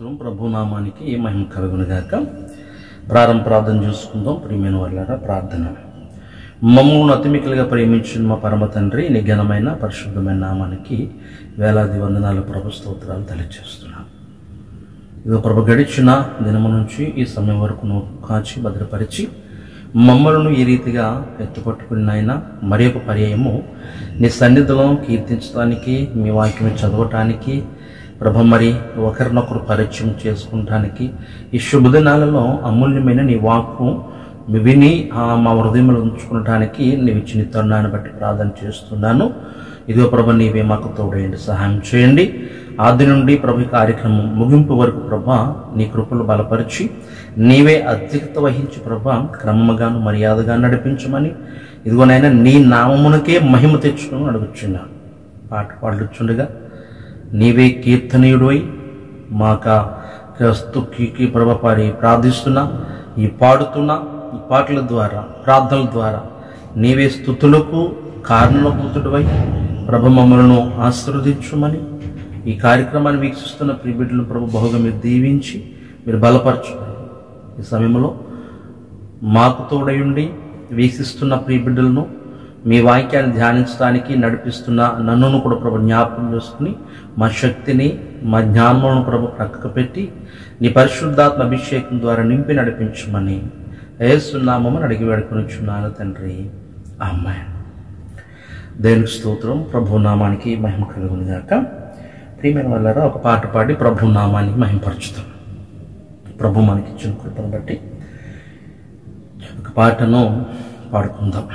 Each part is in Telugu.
స్తోత్రం ప్రభునామానికి మహిమ కలుగును గాక ప్రారంభ ప్రార్థన చూసుకుందాం ప్రియమైన వాళ్ళారా ప్రార్థన మమ్మల్ని అతిమికలుగా ప్రేమించిన మా పరమ తండ్రి నీ ఘనమైన పరిశుద్ధమైన నామానికి వేలాది వందనాలు ప్రభు స్తోత్రాలు తెలియజేస్తున్నాను ఇదో ప్రభు గడిచిన దినము నుంచి ఈ సమయం వరకు నువ్వు కాచి భద్రపరిచి మమ్మలను ఈ రీతిగా ఎత్తుపట్టుకుని ఆయన మరి ఒక పర్యాయము నీ సన్నిధిలో కీర్తించడానికి మీ వాక్యం చదవటానికి ప్రభ మరి ఒకరినొకరు పరిచయం చేసుకుంటానికి ఈ శుభదినాలలో అమూల్యమైన నీ వాక్కు విని ఆ, మా హృదయంలో ఉంచుకోవటానికి నీవు ఇచ్చిన ఈ తరుణాన్ని బట్టి ప్రార్థన చేస్తున్నాను ఇదిగో ప్రభ నీవే మాకు తోడేయండి సహాయం చేయండి ఆది నుండి ప్రభు ఈ కార్యక్రమం ముగింపు వరకు ప్రభ నీ కృపలు బలపరిచి నీవే అధ్యక్షత వహించి ప్రభ క్రమముగాను మర్యాదగా నడిపించమని ఇదిగోనైనా నీ నామమునకే మహిమ తెచ్చుకుని అడుగుచున్నాను పాట పాడుచుండగా నీవే కీర్తనీయుడై మాక స్తుకి ప్రభపారి ప్రార్థిస్తున్నా ఈ పాడుతున్న ఈ పాటల ద్వారా ప్రార్థనల ద్వారా నీవే స్థుతులకు కారణభూతుడివై ప్రభ మమ్మలను ఆశీర్వదించుమని ఈ కార్యక్రమాన్ని వీక్షిస్తున్న ప్రిబిడ్లను ప్రభు బహుగా మీరు దీవించి మీరు బలపరచుమని ఈ సమయంలో మాకు తోడయుండి వీక్షిస్తున్న ప్రియబిడ్డలను మీ వాక్యాన్ని ధ్యానించడానికి నడిపిస్తున్న నన్నును కూడా ప్రభు జ్ఞాపకం చేసుకుని మా శక్తిని మా జ్ఞానములను ప్రభు ప్రక్కకు పెట్టి నీ పరిశుద్ధాత్మ అభిషేకం ద్వారా నింపి నడిపించమని ఏసునామని అడిగి వేడుకొనిచున్నాను తండ్రి అమ్మాయి దేవునికి స్తోత్రం ప్రభు నామానికి మహిమ కలుగుని గాక ప్రియమైన వాళ్ళారా ఒక పాట పాడి ప్రభు నామానికి మహిమపరచుతాం ప్రభు మనకి ఇచ్చిన కృపను బట్టి ఒక పాటను పాడుకుందాం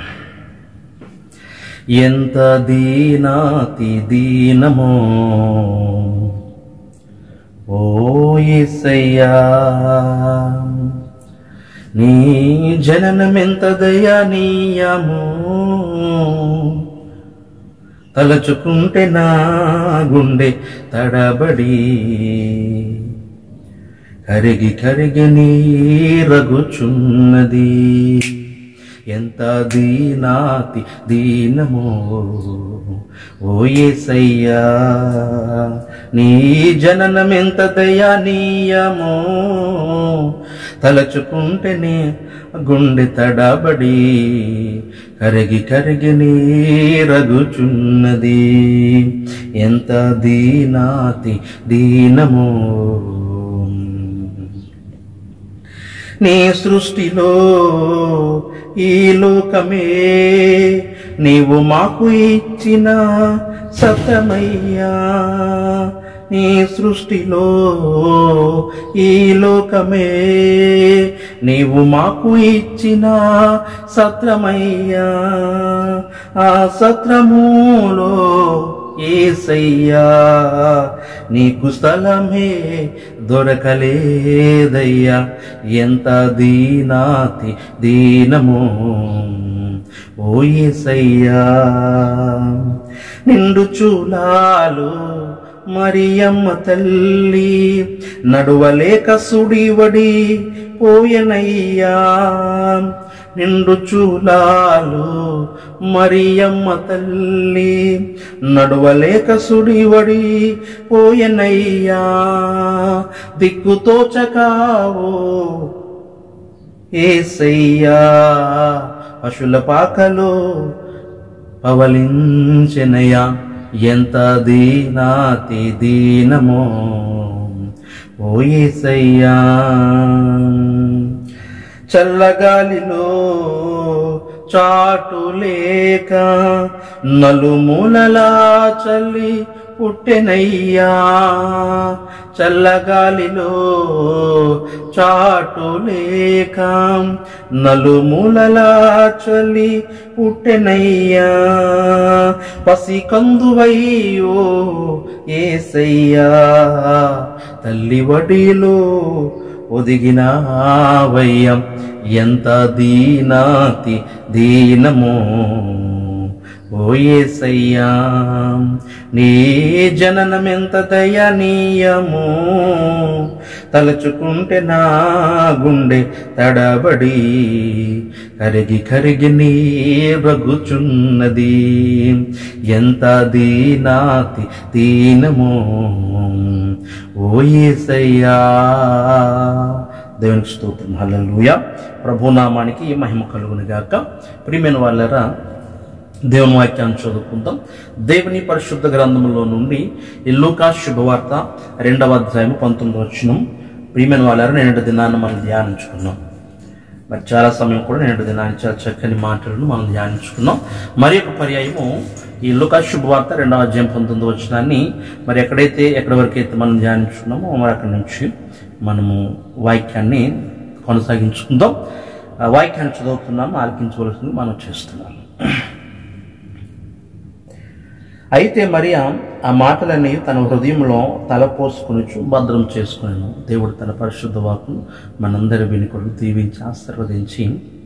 ఎంత దీనాతి దీనమో ఓ యేసయ్యా నీ జననమెంత దయానీయము తలచుకుంటే నా గుండె తడబడి కరిగి కరిగి నీరగుచున్నది ఎంత దీనాతి దీనమో ఓ యేసయ్యా నీ జననమెంత దయానీయమో తలచుకుంటేనే గుండె తడబడి కరిగి కరిగి నీరగుచున్నది ఎంత దీనాతి దీనమో నీ సృష్టిలో ఈ లోకమే నీవు మాకు ఇచ్చిన సతమయ్యా నీ సృష్టిలో ఈ లోకమే నీవు మాకు ఇచ్చిన సత్రమయ్యా ఆ సత్రములో ఏసయ్యా నీకు స్థలమే దొరకలేదయ్యా ఎంత దీనాతి దీనమో ఓ ఏసయ్యా నిండు చూలాలు మరియమ్మ తల్లి నడువలేక సుడివడి పోయనయ్యా నిండు చూలాలు మరియమ్మ తల్లి నడువలేక సుడివడి పోయనయ్యా దిక్కుతోచకావో ఏసయ్యా పశుల పాకలో పవలించెనయా ఎంత దీనాతి దీనమో ఓ ఏసయ్యా చల్లగాలిలో చాటు లేక నలుమూలలా చల్లి పుట్టెనయ్యా చల్లగాలిలో చాటు లేక నలుమూలలా చల్లి పుట్టెనయ్యా పసి కందువయ్యో ఏసయ్యా తల్లి వడిలో ఒదిగినావయ్యం ఎంత దీనాతి దీనమో ఓ యేసయ్యా నీ జననమెంత దయనీయము తలచుకుంటే నా గుండె తడబడి కరిగి కరిగి నీ బగుచున్నది ఎంత దీనాతి దీనము ఓ యేసయ్యా దేవునికి స్తోత్రం హల్లెలూయా ప్రభునామానికి మహిమ కలుగును గాక ప్రియమైన వాళ్ళరా దేవుని వాక్యాన్ని చదువుకుందాం దేవుని పరిశుద్ధ గ్రంథంలో నుండి ఈ లూకా శుభవార్త రెండవ అధ్యాయం పంతొమ్మిది వచ్చిన ప్రియమైన వాళ్ళారా నిన్నటి దినాన్ని మనం ధ్యానించుకున్నాం మరి చాలా సమయం కూడా నిన్నటి దినాన్ని చాలా చక్కని మాటలను మనం ధ్యానించుకున్నాం మరి ఒక పర్యాయము ఈ లుకా శుభవార్త రెండవ అధ్యాయం పంతొమ్మిది వచ్చినాన్ని మరి ఎక్కడైతే ఎక్కడి వరకు అయితే మనం ధ్యానించుకున్నామో మరి అక్కడి నుంచి మనము వాక్యాన్ని కొనసాగించుకుందాం ఆ వాక్యాన్ని చదువుతున్నాము ఆలకించవలసింది మనం చేస్తున్నాము అయితే మరియా ఆ మాటలన్నీ తన హృదయంలో తలపోసుకుని భద్రం చేసుకున్నాను దేవుడు తన పరిశుద్ధ వాకును మనందరి వెనుకలు దీవించి ఆశీర్వదించి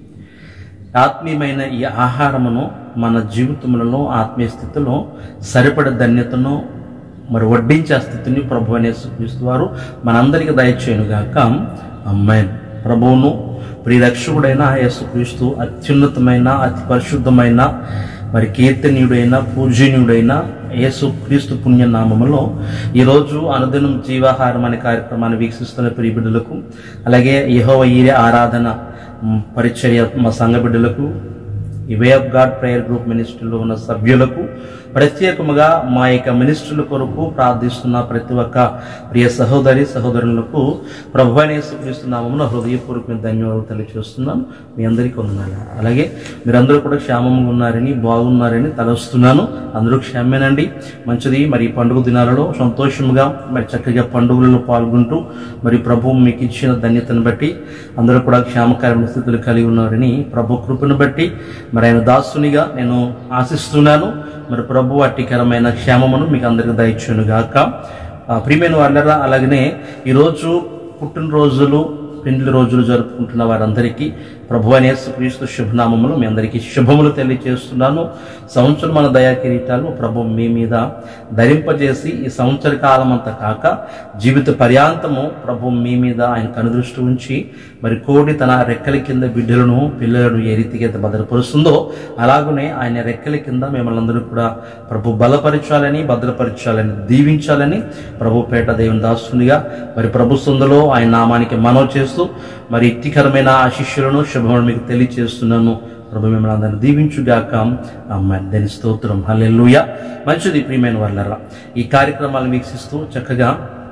ఆత్మీయమైన ఈ ఆహారమును మన జీవితములలో ఆత్మీయ స్థితిలో సరిపడ ధన్యతను మరి వడ్డించే స్థితిని ప్రభు అనే క్రీస్తు వారు మనందరికీ దయచేయనుగాక అమ్మాయి ప్రభువును ప్రియరక్షకుడైన యేసుక్రీస్తు అత్యున్నతమైన అతి పరిశుద్ధమైన మరి కీర్తనీయుడైన పూజనీయుడైన యేసు క్రీస్తు పుణ్య నామములో ఈరోజు అనుదినం జీవాహారం అనే కార్యక్రమాన్ని వీక్షిస్తున్న ప్రియ బిడ్డలకు అలాగే యహోవ ఈరే ఆరాధన మ్, పరిచర్య మా సంఘ బిడ్డలకు ఈ way of God prayer group మినిస్ట్రీలో ఉన్న సభ్యులకు ప్రత్యేకముగా మా యొక్క మినిస్ట్రీల కొరకు ప్రార్థిస్తున్న ప్రతి ఒక్క ప్రియ సహోదరి సహోదరులకు ప్రభు నేసుక్రీస్తున్నామని హృదయపూర్వక ధన్యవాదాలు తెలియజేస్తున్నాను మీ అందరికీ వందనాలు అలాగే మీరందరూ కూడా క్షేమంగా ఉన్నారని బాగున్నారని తలస్తున్నాను అందరూ క్షేమేనండి మంచిది మరి ఈ పండుగ దినాలలో సంతోషముగా మరి చక్కగా పండుగలలో పాల్గొంటూ మరి ప్రభు మీకు ఇచ్చిన ధన్యతను బట్టి అందరూ కూడా క్షేమకరమైన స్థితులు కలిగి ఉన్నారని ప్రభు కృపను బట్టి మరి ఆయన దాసునిగా నేను ఆశిస్తున్నాను మరి ప్రభు అట్టికరమైన క్షేమమును మీకు అందరికి దయచును గాక ఆ, ప్రియమైన వాళ్ళరా అలాగనే ఈరోజు పుట్టినరోజులు పెండ్లి రోజులు జరుపుకుంటున్న వారందరికీ ప్రభు అనేసు క్రీస్తు శుభనామములు మీ అందరికీ శుభములు తెలియజేస్తున్నాను సంవత్సరం మన దయా కిరీటాలు ప్రభు మీ మీద ధరింపజేసి ఈ సంవత్సర కాలం అంతా కాక జీవిత పర్యాంతము ప్రభు మీ మీద ఆయన కనుదృష్టి ఉంచి మరి కోడి తన రెక్కల కింద బిడ్డలను పిల్లలను ఏ రీతిగా అయితే భద్రపరుస్తుందో అలాగనే ఆయన రెక్కల కింద మిమ్మల్ని అందరూ కూడా ప్రభు బలపరచాలని భద్రపరచాలని దీవించాలని ప్రభు పేట దేవుని దాసునిగా మరి ప్రభు సందులో ఆయన నామానికి మనవి చేస్తూ మరి ఇట్టికరమైన ఆశిష్యులను శుభములను మీకు తెలియజేస్తున్నాను ప్రభు మిమ్మల్ని అందరిని దీవించుగాక అమ్మాయి దాని స్తోత్రం హల్లెలూయా మంచిది ప్రియమైన వాళ్ళరా ఈ కార్యక్రమాలను వీక్షిస్తూ చక్కగా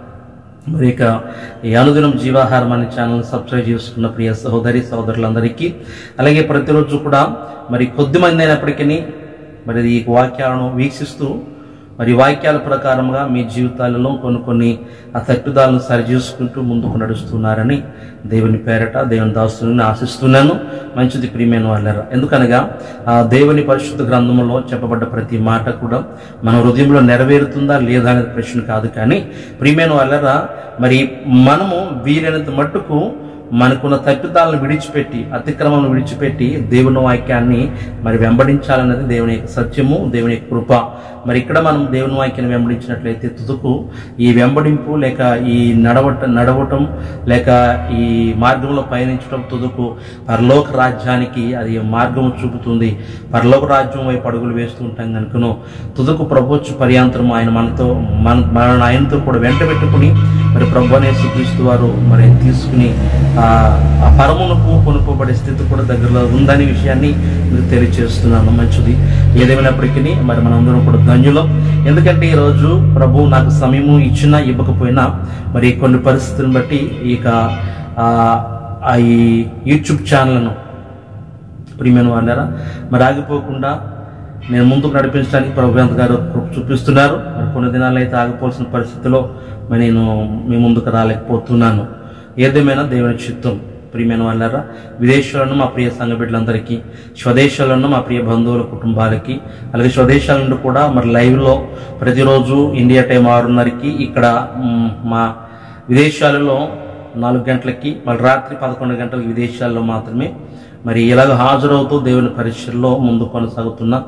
మరి ఇక ఈ అనుదినం జీవాహారం అనే ఛానల్ సబ్స్క్రైబ్ చేసుకున్న ప్రియ సహోదరి సహోదరులందరికీ అలాగే ప్రతిరోజు కూడా మరి కొద్ది మంది అయినప్పటికీ మరి ఈ వాక్యాలను వీక్షిస్తూ మరి వాక్యాల ప్రకారంగా మీ జీవితాలలో కొన్ని కొన్ని ఆ తట్టుదాలను సరిచేసుకుంటూ ముందుకు నడుస్తున్నారని దేవుని పేరట దేవుని దాసుని ఆశిస్తున్నాను మంచిది ప్రియమైన వాళ్ళరా ఎందుకనగా ఆ దేవుని పరిశుద్ధ గ్రంథంలో చెప్పబడ్డ ప్రతి మాట కూడా మన హృదయంలో నెరవేరుతుందా లేదా అనేది ప్రశ్న కాదు కానీ ప్రియమైన వాళ్ళరా మరి మనము వీలైనంత మట్టుకు మనకున్న తప్పిదాలను విడిచిపెట్టి అతిక్రమం విడిచిపెట్టి దేవుని వాక్యాన్ని మరి వెంబడించాలన్నది దేవుని యొక్క సత్యము దేవుని యొక్క కృప మరి ఇక్కడ మనం దేవుని వాక్యాన్ని వెంబడించినట్లయితే తుదుకు ఈ వెంబడింపు లేక ఈ నడవట నడవటం లేక ఈ మార్గంలో పయనించడం తుదుకు పరలోక రాజ్యానికి అది మార్గం చూపుతుంది పరలోక రాజ్యం వైపు అడుగులు వేస్తూ ఉంటాం కనుకను తుదుకు ప్రభోచ్చు పర్యాంతరం ఆయన మనతో మన మన ఆయనతో కూడా వెంట పెట్టుకుని మరి ప్రభు అనే క్రీస్తు వారు మరి తీసుకుని ఆ ఆ పరమునకు కొనుక్కోబడే స్థితి కూడా దగ్గరలో ఉందనే విషయాన్ని మీకు తెలియజేస్తున్నాను మంచిది ఏదేమైనప్పటికీ మరి మనందరం కూడా ధన్యులం ఎందుకంటే ఈరోజు ప్రభు నాకు సమయము ఇచ్చినా ఇవ్వకపోయినా మరి కొన్ని పరిస్థితులను బట్టి ఇక ఆ ఆ ఈ యూట్యూబ్ ఛానల్ను ప్రియమైన వాళ్ళారా మరి ఆగిపోకుండా నేను ముందుకు నడిపించడానికి ప్రభుత్వ గారు కృప చూపిస్తున్నారు మరి కొన్ని దినాలు అయితే ఆగిపోవాల్సిన పరిస్థితిలో మరి నేను మీ ముందుకు రాలేకపోతున్నాను ఏదేమైనా దేవుని చిత్తం ప్రియమైన వాళ్ళారా విదేశాలను మా ప్రియ సంఘ బిడ్డలందరికీ స్వదేశాలను మా ప్రియ బంధువుల కుటుంబాలకి అలాగే స్వదేశాల నుండి కూడా మరి లైవ్లో ప్రతిరోజు ఇండియా టైం ఆరున్నరకి ఇక్కడ మ్, మా విదేశాలలో నాలుగు గంటలకి మళ్ళీ రాత్రి పదకొండు గంటలకు విదేశాల్లో మాత్రమే మరి ఇలాగ హాజరవుతూ దేవుని పరీక్షల్లో ముందు కొనసాగుతున్న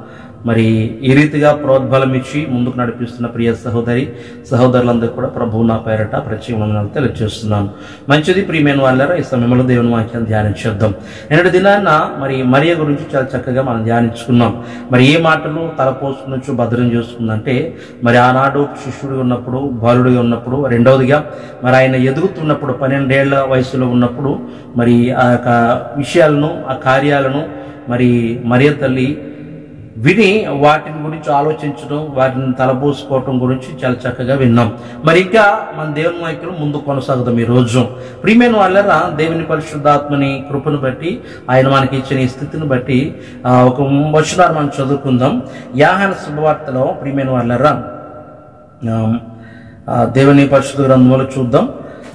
మరి ఈ రీతిగా ప్రోద్బలం ఇచ్చి ముందుకు నడిపిస్తున్న ప్రియ సహోదరి సహోదరులందరూ కూడా ప్రభువు నా పేరట ప్రత్యేక వందనాలు తెలియజేస్తున్నాను మంచిది ప్రియమైన వాళ్ళారా ఈ సమయంలో దేవుని వాక్యాన్ని ధ్యానించేద్దాం నిన్నటి దినాన్న మరి మరియ గురించి చాలా చక్కగా మనం ధ్యానించుకున్నాం మరి ఏ మాటలు తలపోసుకునొచ్చు భద్రం చేసుకుందంటే మరి ఆనాడు శిష్యుడిగా ఉన్నప్పుడు బాలుడిగా ఉన్నప్పుడు రెండవదిగా మరి ఆయన ఎదుగుతున్నప్పుడు పన్నెండేళ్ల వయసులో ఉన్నప్పుడు మరి ఆ యొక్క విషయాలను ఆ కార్యాలను మరి మరియ తల్లి విని వాటిని గురించి ఆలోచించడం వాటిని తలపోసుకోవటం గురించి చాలా చక్కగా విన్నాం మరి ఇంకా మన దేవుని వాక్యం ముందు కొనసాగుదాం ఈ రోజు ప్రియమైన వాళ్ళరా దేవుని పరిశుద్ధాత్మని కృపను బట్టి ఆయన మనకి ఇచ్చిన ఈ స్థితిని బట్టి ఆ, ఒక వచనాన్ని మనం చదువుకుందాం యాహన శుభవార్తలో ప్రియమైన వాళ్ళరా ఆ, ఆ, దేవుని పరిశుద్ధ గ్రంథంలో చూద్దాం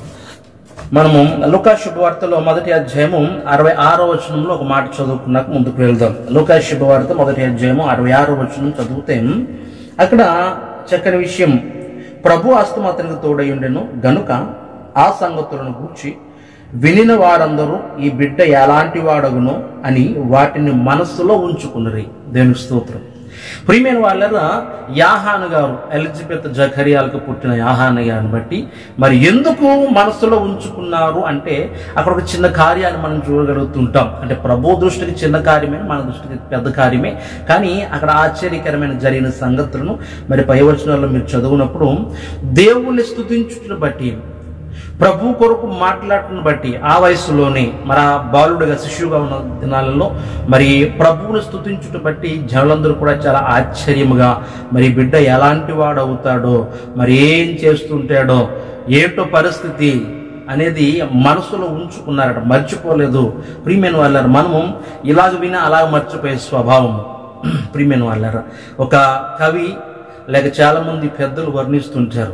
మనము లుకా శుభవార్తలో మొదటి అధ్యాయము అరవై ఆరో వచనంలో ఒక మాట చదువుకున్నాక ముందుకు వెళ్దాం లుకా శుభవార్త మొదటి అధ్యాయము అరవై ఆరో వచనం చదివితే అక్కడ చక్కని విషయం ప్రభు హస్తం అతనికి తోడై ఉండెను గనుక ఆ సంగతులను గూర్చి వినిన వారందరూ ఈ బిడ్డ ఎలాంటి వాడగునో అని వాటిని మనస్సులో ఉంచుకున్నరి దేవుని స్తోత్రం ప్రియమైన వాళ్ళ యాహాను గారు ఎలిజబెత్ జఖరియాలకు పుట్టిన యాహాను గారిని బట్టి మరి ఎందుకు మనసులో ఉంచుకున్నారు అంటే అక్కడ ఒక చిన్న కార్యాన్ని మనం చూడగలుగుతుంటాం అంటే ప్రభు దృష్టికి చిన్న కార్యమే మన దృష్టికి పెద్ద కార్యమే కానీ అక్కడ ఆశ్చర్యకరమైన జరిగిన సంగతులను మరి పై వచనాల్లో మీరు చదువునప్పుడు దేవుణ్ణి స్తుతించుటను బట్టి ప్రభు కొరకు మాట్లాడుతున్న బట్టి ఆ వయసులోనే మరి ఆ బాలుడిగా శిశువుగా ఉన్న దినాలలో మరి ప్రభువును స్తుతించుట బట్టి జనులందరూ కూడా చాలా ఆశ్చర్యముగా మరి బిడ్డ ఎలాంటి వాడు అవుతాడో మరి ఏం చేస్తుంటాడో ఏంటో పరిస్థితి అనేది మనసులో ఉంచుకున్నారట మర్చిపోలేదు ప్రియమైన వాళ్ళారు మనము ఇలాగ విని అలాగ మర్చిపోయే స్వభావం ప్రియమైన వాళ్ళారు ఒక కవి లేక చాలా మంది పెద్దలు వర్ణిస్తుంటారు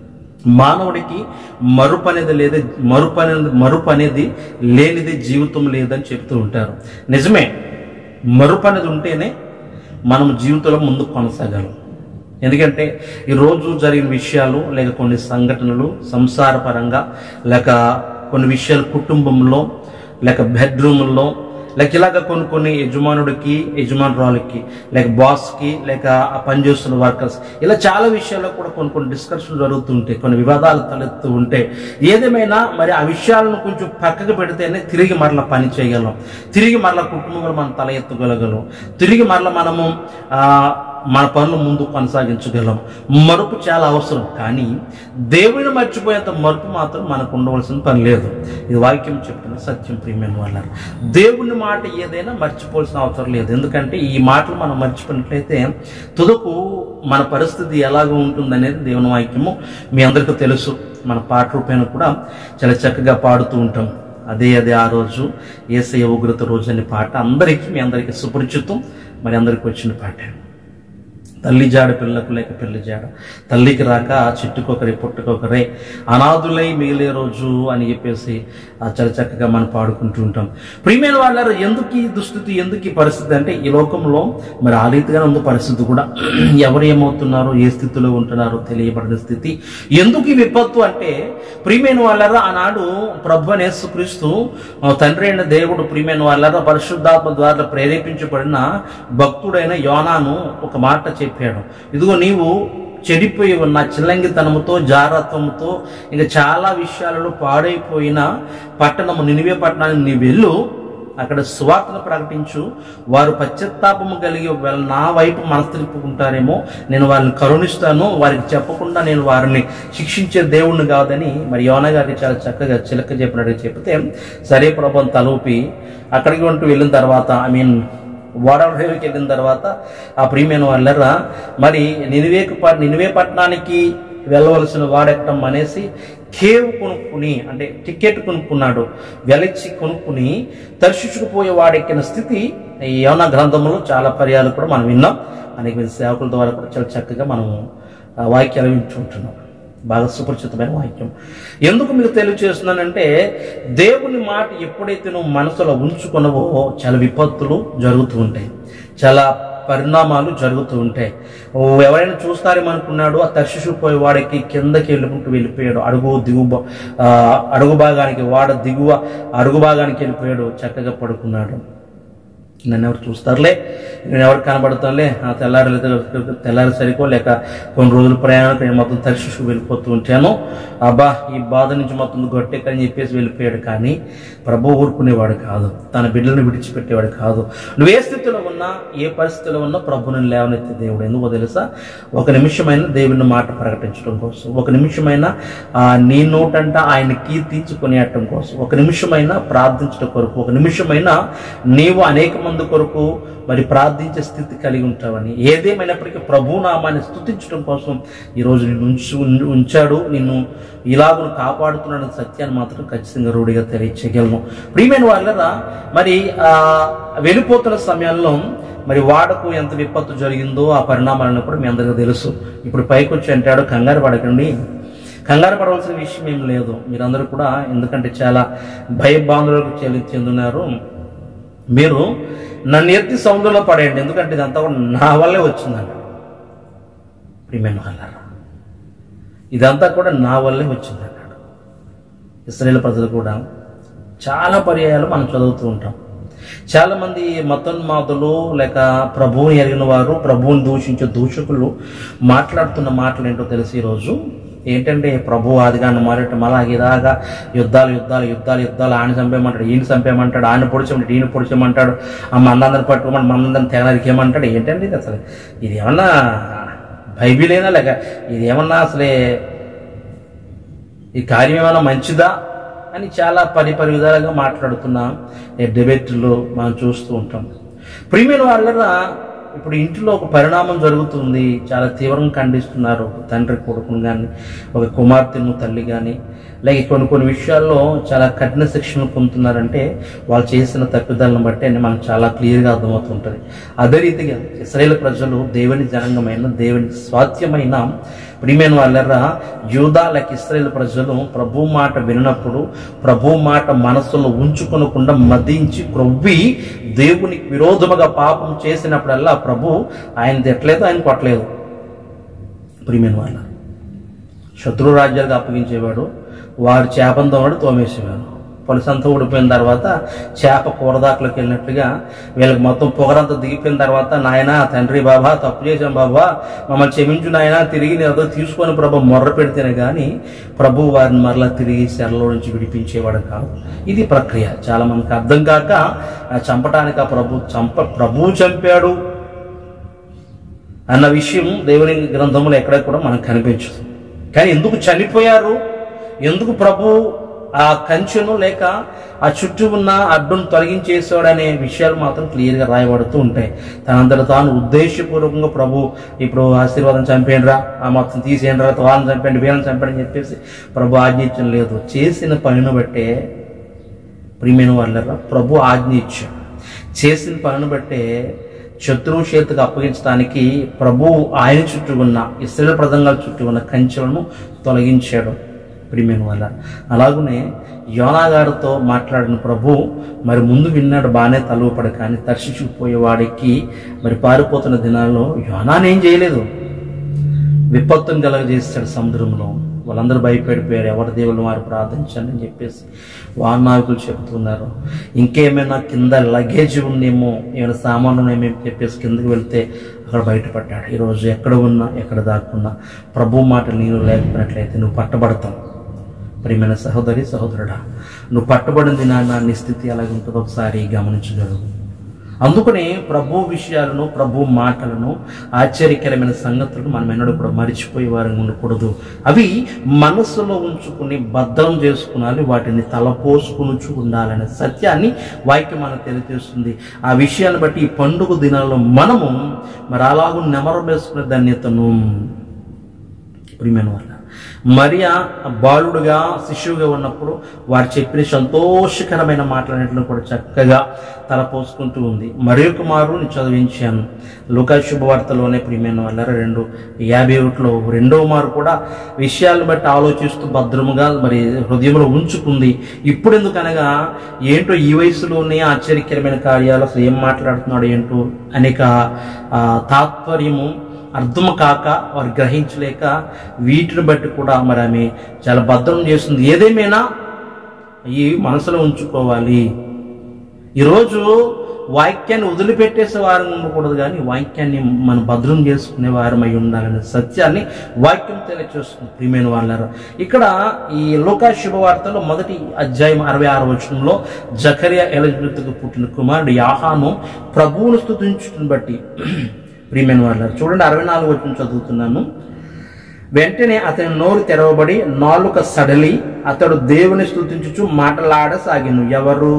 మానవుడికి మరుపు అనేది లేదే మరుపు అనేది మరుపు అనేది లేనిది జీవితం లేదని చెప్తూ ఉంటారు నిజమే మరుపు అనేది ఉంటేనే మనం జీవితంలో ముందుకు కొనసాగలం ఎందుకంటే ఈరోజు జరిగిన విషయాలు లేక కొన్ని సంఘటనలు సంసారపరంగా లేక కొన్ని విషయాలు కుటుంబంలో లేక బెడ్రూమ్లో లేక ఇలాగ కొన్ని కొన్ని యజమానుడికి యజమానురాలకి లేక బాస్కి లేక ఆ పనిచేస్తున్న వర్కర్స్ ఇలా చాలా విషయాల్లో కూడా కొన్ని కొన్ని డిస్కషన్ జరుగుతుంటాయి కొన్ని వివాదాలు తలెత్తు ఉంటే ఏదేమైనా మరి ఆ విషయాలను కొంచెం పక్కకు పెడితేనే తిరిగి మరలా పని చేయగలం తిరిగి మరలా కుటుంబంలో మనం తల ఎత్తుకోగలం తిరిగి మరలా మనము ఆ, మన పనులు ముందు కొనసాగించగలం మరుపు చాలా అవసరం కానీ దేవుడిని మర్చిపోయేంత మరుపు మాత్రం మనకు ఉండవలసిన పని లేదు ఇది వాక్యం చెప్పిన సత్యం ప్రియమైన వాళ్ళ దేవుని మాట ఏదైనా మర్చిపోవాల్సిన అవసరం లేదు ఎందుకంటే ఈ మాటలు మనం మర్చిపోయినట్లయితే తుదకు మన పరిస్థితి ఎలాగ ఉంటుందనేది దేవుని వాక్యము మీ అందరికీ తెలుసు మన పాట రూపేణ కూడా చాలా చక్కగా పాడుతూ ఉంటాం అదే అదే ఆ రోజు ఏసయ్య ఉగ్రత రోజు అనే పాట అందరికీ మీ అందరికీ సుపరిచితం మరి అందరికి వచ్చిన పాటే తల్లి జాడ పిల్లకు లేక పిల్లి జాడ తల్లికి రాక చెట్టుకొకరి పుట్టుకొకరే అనాథులై మిగిలే రోజు అని చెప్పేసి ఆ చాలా చక్కగా మనం పాడుకుంటూ ఉంటాం ప్రియమైన వాళ్ళారు ఎందుకు ఈ దుస్థితి ఎందుకు ఈ పరిస్థితి అంటే ఈ లోకంలో మరి ఆ రీతిగానే ఉంది పరిస్థితి కూడా ఎవరు ఏమవుతున్నారో ఏ స్థితిలో ఉంటున్నారో తెలియబడిన స్థితి ఎందుకు ఈ విపత్తు అంటే ప్రియమైన వాళ్ళారా ఆనాడు ప్రభు అని యేసుక్రీస్తు ఆ తండ్రి అయిన దేవుడు ప్రియమైన వాళ్ళారా పరిశుద్ధాత్మ ద్వారా ప్రేరేపించబడిన భక్తుడైన యోనాను ఒక మాట చెప్పాడు ఇదిగో నీవు చెడిపోయి ఉన్న చిల్లంగితనముతో జారత్వముతో ఇంకా చాలా విషయాలలో పాడైపోయిన పట్టణము నినివే పట్టణానికి నీ వెళ్ళు అక్కడ సువార్తను ప్రకటించు వారు పశ్చాత్తాపము కలిగి ఒకవేళ నా వైపు మనస్తిప్పుకుంటారేమో నేను వారిని కరుణిస్తాను వారికి చెప్పకుండా నేను వారిని శిక్షించే దేవుణ్ణి కాదని మరి యోన గారికి చాలా చక్కగా చిలక చెప్పినట్టు చెప్తే సరే ప్రభం తలూపి అక్కడికి ఉంటూ వెళ్ళిన తర్వాత ఐ మీన్ వాడరేవికి వెళ్ళిన తర్వాత ఆ ప్రియమైన వాళ్ళరా మరి నినివేకు ప- నినివే పట్టణానికి వెళ్ళవలసిన వాడెక్కడం అనేసి కేవ్ కొనుక్కుని అంటే టికెట్ కొనుక్కున్నాడు వెలచ్చి కొనుక్కుని దర్శించుకుపోయే వాడెక్కిన స్థితి ఈ యవన గ్రంథంలో చాలా పర్యాలు కూడా మనం విన్నాం అనేక మంది సేవకుల ద్వారా కూడా చాలా చక్కగా మనం ఆ వాక్యాలు వింటుంటున్నాం బాగా సుపరిచితమైన వాక్యం ఎందుకు మీకు తెలియచేస్తున్నానంటే దేవుని మాట ఎప్పుడైతే నువ్వు మనసులో ఉంచుకున్నావో చాలా విపత్తులు జరుగుతూ ఉంటాయి చాలా పరిణామాలు జరుగుతూ ఉంటాయి ఓ ఎవరైనా చూస్తారేమో అనుకున్నాడు ఆ తర్శిషు పోయి వాడికి కిందకి వెళ్ళుకుంటూ వెళ్ళిపోయాడు అడుగు దిగు బా- ఆ, అడుగు భాగానికి వాడ దిగువ అడుగు భాగానికి వెళ్ళిపోయాడు చక్కగా పడుకున్నాడు నన్ను ఎవరు చూస్తారులే నేను ఎవరు కనబడతానులే ఆ తెల్లారి లేదా తెల్లారి సరికో లేక కొన్ని రోజులు ప్రయాణానికి నేను మొత్తం తరిశిషు వెళ్ళిపోతూ ఉంటాను అబ్బా ఈ బాధ నుంచి మొత్తం గొట్టెక్కని చెప్పేసి వెళ్ళిపోయాడు కానీ ప్రభు ఊరుకునేవాడు కాదు తన బిడ్డలను విడిచిపెట్టేవాడు కాదు నువ్వు ఏ స్థితిలో ఉన్నా ఏ పరిస్థితిలో ఉన్నా ప్రభుని లేవనెత్తే దేవుడు ఎందుకో తెలుసా ఒక నిమిషమైన దేవుని మాట ప్రకటించడం కోసం ఒక నిమిషమైన ఆ, నీ నోటంట ఆయన కీర్తించుకునేయటం కోసం ఒక నిమిషమైన ప్రార్థించడం కొరకు ఒక నిమిషమైన నీవు అనేక మంది కొరకు మరి ప్రార్థించే స్థితి కలిగి ఉంటావని ఏదేమైనప్పటికీ ప్రభు నామాన్ని స్థుతించడం కోసం ఈరోజు నిన్ను ఉంచు ఉం- ఉంచాడు నిన్ను ఇలాగ కాపాడుతున్నాడు సత్యాన్ని మాత్రం ఖచ్చితంగా రూఢిగా తెలియచేయగలను ప్రియమైన వాళ్ళరా మరి ఆ వెళ్ళిపోతున్న సమయంలో మరి వాడకు ఎంత విపత్తు జరిగిందో ఆ పరిణామాలను కూడా మీ అందరికీ తెలుసు ఇప్పుడు పైకి వచ్చి అంటాడు కంగారు పడకండి కంగారు పడవలసిన విషయం ఏం లేదు మీరందరూ కూడా ఎందుకంటే చాలా భయబాంధులకు చెల్లి చెందున్నారు మీరు నన్ను ఎత్తి సముద్రంలో పడేయండి ఎందుకంటే ఇదంతా కూడా నా వల్లే వచ్చిందంట ప్రియమైన వాళ్ళారా ఇదంతా కూడా నా వల్లే వచ్చింది అన్నాడు ఇస్రాయేల్ ప్రజలు కూడా చాలా పర్యాయాలు మనం చదువుతూ ఉంటాం చాలా మంది మతోన్మాదులు లేక ప్రభువుని ఎరిగిన వారు ప్రభువుని దూషించే దూషకులు మాట్లాడుతున్న మాటలు ఏంటో తెలిసి ఈరోజు ఏంటంటే ప్రభు ఆదిగాన్ని మారటం అలాగే ఇలాగా యుద్ధాలు యుద్ధాలు యుద్ధాలు యుద్ధాలు ఆయన చంపేయమంటాడు ఈయన చంపేయమంటాడు ఆయన పొడిచేమంటాడు ఈయన పొడిచేయమంటాడు ఆ మనందరిని పట్టుకోమని మనందరిని తెగనరికేమంటాడు ఏంటండి ఇది అసలు ఇది ఏమన్నా బైబిలేనా లేక ఇది ఏమన్నా అసలే ఈ కార్యం ఏమైనా మంచిదా అని చాలా పరి పరి విధాలుగా మాట్లాడుతున్న ఈ డిబేట్లో మనం చూస్తూ ఉంటాం ప్రియమైన వాళ్ళ ఇప్పుడు ఇంటిలో ఒక పరిణామం జరుగుతుంది చాలా తీవ్రంగా ఖండిస్తున్నారు ఒక తండ్రి కొడుకును కానీ ఒక కుమార్తెను తల్లి కానీ లేక కొన్ని కొన్ని విషయాల్లో చాలా కఠిన శిక్షణ పొందుతున్నారంటే వాళ్ళు చేసిన తప్పిదాలను బట్టి అని మనకు చాలా క్లియర్గా అర్థమవుతుంటుంది అదే రీతిగా ఇస్రాయేల్ ప్రజలు దేవుని జనాంగమైన దేవుని స్వాత్యమైన ప్రియమైన వాళ్ళరా యూదా లేక ఇస్రాయేల్ ప్రజలు ప్రభు మాట వినప్పుడు ప్రభు మాట మనసులో ఉంచుకొనకుండా మదించి క్రొవ్వి దేవునికి విరోధముగా పాపం చేసినప్పుడల్లా ప్రభు ఆయన తిట్టలేదు ఆయన కొట్టలేదు ప్రియమైన వాళ్ళ శత్రు రాజ్యాలకు అప్పగించేవాడు వారు చేపంతో వాడు తోమేసేవాడు పొలసంతా ఊడిపోయిన తర్వాత చేప కూరదాకులకు వెళ్ళినట్టుగా వీళ్ళకి మొత్తం పొగరంతా దిగిపోయిన తర్వాత నాయన తండ్రి బాబా తప్పు చేశాం బాబా మమ్మల్ని క్షమించు నాయన తిరిగి నేను తీసుకొని ప్రభు మొర్ర పెడితేనే కానీ ప్రభు వారిని మరలా తిరిగి శరలో నుంచి విడిపించేవాడు కాదు ఇది ప్రక్రియ చాలా మనకు అర్థం కాక ఆ చంపటానికి ఆ ప్రభు చంప ప్రభువు చంపాడు అన్న విషయం దేవుని గ్రంథంలో ఎక్కడ కూడా మనకు కనిపించదు కానీ ఎందుకు చనిపోయారు ఎందుకు ప్రభు ఆ కంచెను లేక ఆ చుట్టూ ఉన్న అడ్డును తొలగించేసాడు అనే విషయాలు మాత్రం క్లియర్గా రాయబడుతూ ఉంటాయి తనంతట తాను ఉద్దేశపూర్వకంగా ప్రభు ఇప్పుడు ఆశీర్వాదం చంపేయండిరా ఆ మొత్తం తీసేయండిరా వాళ్ళని చంపండి వీళ్ళని చంపండి అని చెప్పేసి ప్రభు ఆజ్ఞించడం లేదు చేసిన పనిని బట్టే ప్రియమైన వాళ్ళరా ప్రభు ఆజ్ఞ ఇచ్చాడు చేసిన పనిని బట్టే శత్రువు చేతికి అప్పగించడానికి ప్రభు ఆయన చుట్టూ ఉన్న ఇస్రాయేల్ ప్రదంగాల చుట్టూ ఉన్న కంచెలను తొలగించాడు ప్రియమైన వల్ల అలాగనే యోనా గారితో మాట్లాడిన ప్రభు మరి ముందు విన్నాడు బాగానే తలువపడు కానీ తర్శించుకుపోయేవాడికి మరి పారిపోతున్న దినాల్లో యోనానేం చేయలేదు విపత్తును కలగజేస్తాడు సముద్రంలో వాళ్ళందరూ భయపడిపోయారు ఎవరి దేవుళ్ళు వారు ప్రార్థించండి అని చెప్పేసి వారు నాయకులు చెబుతున్నారు ఇంకేమైనా కింద లగేజ్ ఉందేమో ఏమైనా సామాన్లు ఉన్నాయేమో చెప్పేసి కిందకి వెళ్తే అక్కడ బయటపడ్డాడు ఈరోజు ఎక్కడ ఉన్నా ఎక్కడ దాక్కున్నా ప్రభు మాట నీరు లేకపోయినట్లయితే నువ్వు పట్టబడతావు ప్రియమైన సహోదరి సహోదరుడా నువ్వు పట్టబడింది నాన్న నీ స్థితి ఎలాగుంటుందో ఒకసారి గమనించగలవు అందుకనే ప్రభు విషయాలను ప్రభు మాటలను ఆశ్చర్యకరమైన సంగతులను మనం ఎన్నడూ కూడా మరిచిపోయే వారిని ఉండకూడదు అవి మనస్సులో ఉంచుకుని భద్రం చేసుకునాలి వాటిని తలపోసుకుని ఉండాలనే సత్యాన్ని వాక్యం మనకు తెలియజేస్తుంది ఆ విషయాన్ని బట్టి ఈ పండుగ దినాల్లో మనము మరి అలాగూ నెమరం వేసుకునే ధన్యతను ప్రియమైన వాళ్ళ మరియా బాలుడుగా శిశువుగా ఉన్నప్పుడు వారు చెప్పిన సంతోషకరమైన మాటలన్నింటిని కూడా చక్కగా తలపోసుకుంటూ ఉంది మరి కుమారు నేను చదివించాను లోకా శుభవార్తలోనే ప్రియమైన వాళ్ళ రెండు యాభై ఒకటిలో రెండవ మారు కూడా విషయాలను బట్టి ఆలోచిస్తూ భద్రముగా మరి హృదయంలో ఉంచుకుంది ఇప్పుడు ఎందుకనగా ఏంటో ఈ వయసులోనే ఆశ్చర్యకరమైన కార్యాలు అసలు ఏం మాట్లాడుతున్నాడు ఏంటో అనేక ఆ, తాత్పర్యము అర్థం కాక వారు గ్రహించలేక వీటిని బట్టి కూడా మరి ఆమె చాలా భద్రం చేస్తుంది ఏదేమైనా ఈ మనసులో ఉంచుకోవాలి ఈరోజు వాక్యాన్ని వదిలిపెట్టేసే వారం ఉండకూడదు కానీ వాక్యాన్ని మనం భద్రం చేసుకునే వారమై ఉండాలనే సత్యాన్ని వాక్యం తెలియచేస్తుంది ప్రియమైన వాళ్ళారు ఇక్కడ ఈ లోకా శుభవార్తలో మొదటి అధ్యాయం అరవై ఆరు వచనంలో జకరియా ఎలిజబెత్కు పుట్టిన కుమారుడు యాహాను ప్రభువును స్తుతించుటను బట్టి ప్రియమైన వాళ్ళారు చూడండి అరవై నాలుగు వచనం చదువుతున్నాను వెంటనే అతని నోరు తెరవబడి నాలుక సడలి అతడు దేవుని స్తుతించుచు మాటలాడసాగిను ఎవరు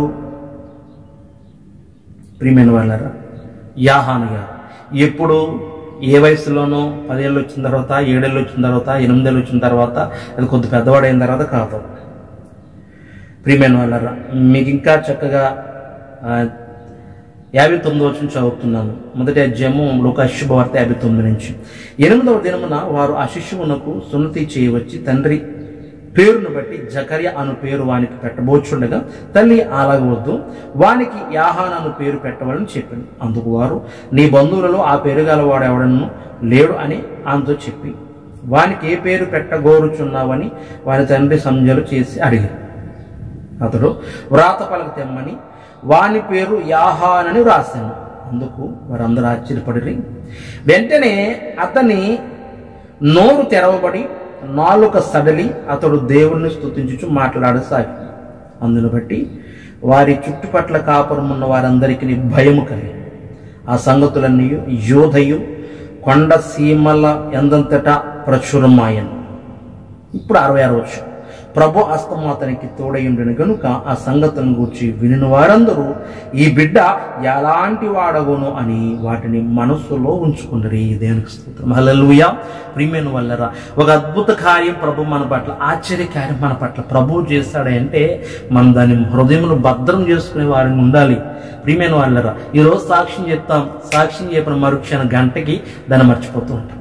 ప్రియమైన వాళ్ళారా యాహాను గారు ఎప్పుడు ఏ వయసులోనో పదేళ్ళు వచ్చిన తర్వాత ఏడేళ్ళు వచ్చిన తర్వాత ఎనిమిదేళ్ళు వచ్చిన తర్వాత అది కొద్ది పెద్దవాడైన తర్వాత కాదు ప్రియమైన వాళ్ళారా మీకు ఇంకా చక్కగా ఆ, యాభై తొమ్మిది వచ్చిన చదువుతున్నాను మొదటి అధ్యాయము లోక శుభవార్త యాభై తొమ్మిది నుంచి ఎనిమిదవ దినమున వారు ఆ శిశువునకు సున్నతి చేయవచ్చి తండ్రి పేరును బట్టి జకర్య అను పేరు వానికి పెట్టబోచుండగా తల్లి అలాగవద్దు వానికి యాహాన్ అను పేరు పెట్టవాలని చెప్పింది అందుకు వారు నీ బంధువులలో ఆ పేరు గలవాడు ఎవడను లేడు అని ఆమెతో చెప్పి వానికి ఏ పేరు పెట్టగోరుచున్నావని వాని తండ్రి సంజలు చేసి అడిగారు అతడు వ్రాత పలక తెమ్మని వాని పేరు యాహానని వ్రాసాను అందుకు వారందరూ ఆశ్చర్యపడి వెంటనే అతని నోరు తెరవబడి నాలుక సడలి అతడు దేవుణ్ణి స్తుతించుచు మాట్లాడసాగి అందును బట్టి వారి చుట్టుపట్ల కాపురం ఉన్న వారందరికీ భయము కలిగి ఆ సంగతులన్నీ యోధయు కొండ సీమల ఎందంతటా ప్రచురమాయను ఇప్పుడు అరవై ఆరు వచ్చు ప్రభు హస్తము అతనికి తోడయుండిన గనుక ఆ సంగతులను గూర్చి వినిన వారందరూ ఈ బిడ్డ ఎలాంటి వాడగోను అని వాటిని మనస్సులో ఉంచుకున్నరి దేవునికి స్తోత్రం హల్లెలూయా ప్రియమైన వల్లరా ఒక అద్భుత కార్యం ప్రభు మన పట్ల ఆశ్చర్య కార్యం మన పట్ల ప్రభు చేస్తాడంటే మనం దాన్ని హృదయంలో భద్రం చేసుకునే వారిని ఉండాలి ప్రియమైన వాళ్ళరా ఈరోజు సాక్ష్యం చెప్తాం సాక్ష్యం చెప్పిన మరుక్షణ గంటకి దాన్ని మర్చిపోతూ ఉంటాం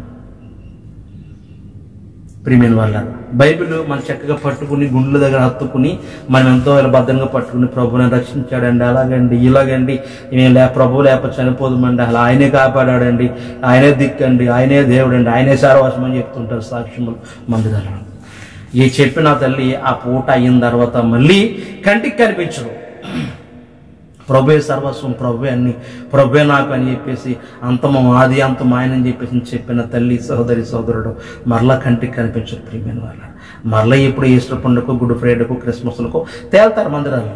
ప్రియమైన వాళ్ళ బైబిల్ మన చక్కగా పట్టుకుని గుండెల దగ్గర హత్తుకుని మనం ఎంతో ఇలా భద్రంగా పట్టుకుని ప్రభుని రక్షించాడండి అలాగండి ఇలాగండి మేము లే ప్రభు లేకపోతే చనిపోదామండి అలా ఆయనే కాపాడాడండి ఆయనే దిక్కండి ఆయనే దేవుడండి ఆయనే సారవాసం అని చెప్తుంటారు సాక్ష్యములు మందిరాలు ఈ చెప్పిన తల్లి ఆ పూట అయిన తర్వాత మళ్ళీ కంటికి కనిపించరు ప్రభువే సర్వస్వం ప్రభువే అన్ని ప్రభువే నాకు అని చెప్పేసి అంతము ఆది అంతం ఆయన అని చెప్పేసి చెప్పిన తల్లి సహోదరి సహోదరుడు మరలా కంటికి కనిపించరు ప్రియమైన వాళ్ళ మరలా ఎప్పుడు ఈస్టర్ పండుగ గుడ్ ఫ్రైడేకు క్రిస్మస్లకు తేల్తారు మందిరాలు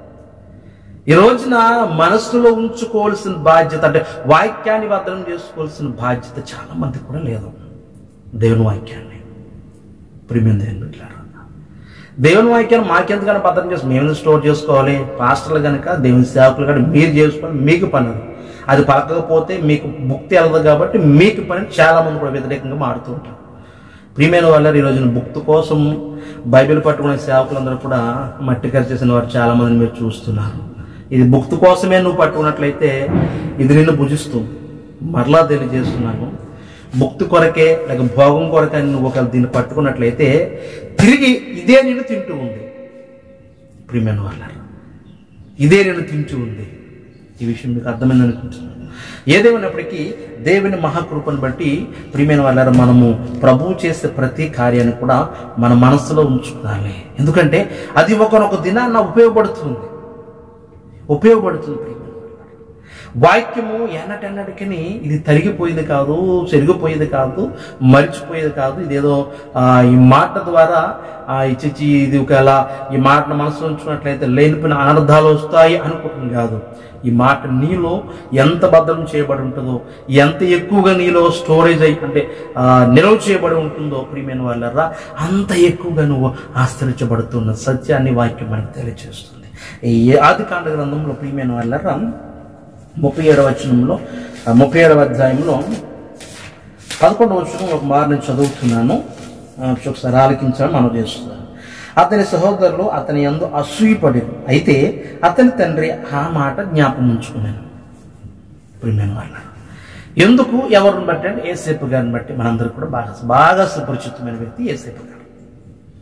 ఈ రోజున మనస్సులో ఉంచుకోవాల్సిన బాధ్యత అంటే వాక్యాన్ని భద్రం చేసుకోవాల్సిన బాధ్యత చాలా మంది కూడా లేదు దేవుని వాక్యాన్ని ప్రియమైన దేవుని బిడ్డలారా దేవుని వాక్యాన్ని మాకెందుకని భద్రం చేసి మేము స్టోర్ చేసుకోవాలి పాస్టర్లు కనుక దేవుని సేవకులు కనుక మీరు చేసుకోవాలి మీకు పని అది అది పలకకపోతే మీకు భుక్తి వెళ్ళదు కాబట్టి మీకు పని చాలా మంది కూడా వ్యతిరేకంగా మారుతూ ఉంటారు ప్రియమైన వాళ్ళ ఈ రోజున భుక్తి కోసం బైబిల్ పట్టుకునే సేవకులందరూ కూడా మట్టి చేసిన వారు చాలా మందిని మీరు చూస్తున్నారు ఇది భుక్తి కోసమే నువ్వు పట్టుకున్నట్లయితే ఇది నిన్ను భుజిస్తుంది మరలా తెలియజేస్తున్నాను భుక్తి కొరకే లేక భోగం కొరకే అని నువ్వు ఒకవేళ దీన్ని పట్టుకున్నట్లయితే తిరిగి ఇదే నిన్ను తింటూ ఉంది ప్రియమైన వాళ్ళ ఇదే నేను తింటూ ఉంది ఈ విషయం మీకు అర్థమైంది అనుకుంటున్నాను ఏదేమైనప్పటికీ దేవుని మహాకృపను బట్టి ప్రియమైన వాళ్ళ మనము ప్రభువు చేసే ప్రతి కార్యాన్ని కూడా మన మనస్సులో ఉంచుకోవాలి ఎందుకంటే అది ఒకనొక దినాన్న ఉపయోగపడుతుంది ఉపయోగపడుతుంది ప్రియమైన వాళ్ళారా. వాక్యము ఎన్నటెన్నటికి ఇది తరిగిపోయేది కాదు చెరిగిపోయేది కాదు మరిచిపోయేది కాదు ఇదేదో ఆ, ఈ మాట ద్వారా ఆ, ఇచ్చిచ్చి ఇది ఒకవేళ ఈ మాటను మనసు ఉంచుకున్నట్లయితే లేనిపోయిన అనర్థాలు వస్తాయి అనుకుంటుంది కాదు ఈ మాట నీలో ఎంత భద్రం చేయబడి ఉంటుందో ఎంత ఎక్కువగా నీలో స్టోరేజ్ అయి అంటే ఆ, నిల్వ చేయబడి ఉంటుందో ప్రియమైన వాళ్ళరా అంత ఎక్కువగా నువ్వు ఆశ్చర్యపడుతున్న సత్యాన్ని వాక్యం మనకు తెలియజేస్తుంది ఈ ఆది కాండ గ్రంథంలో ప్రియమైన వాళ్ళరా ముప్పై ఏడవ వచనంలో ఆ, ముప్పై ఏడవ అధ్యాయంలో పదకొండవ వచనం ఒక మారు నేను చదువుతున్నాను ఆ, ఒకసారి ఆలకించడం మనం చేస్తున్నాను అతని సహోదరులు అతని యందు అసూయపడి అయితే అతని తండ్రి ఆ మాట జ్ఞాపకం ఉంచుకున్నాను ప్రియమైన వాళ్ళ ఎందుకు ఎవరిని బట్టి అంటే ఏసేపు గారిని బట్టి మనందరూ కూడా బాగా బాగా సుపరిచితమైన వ్యక్తి ఏసేపు గారు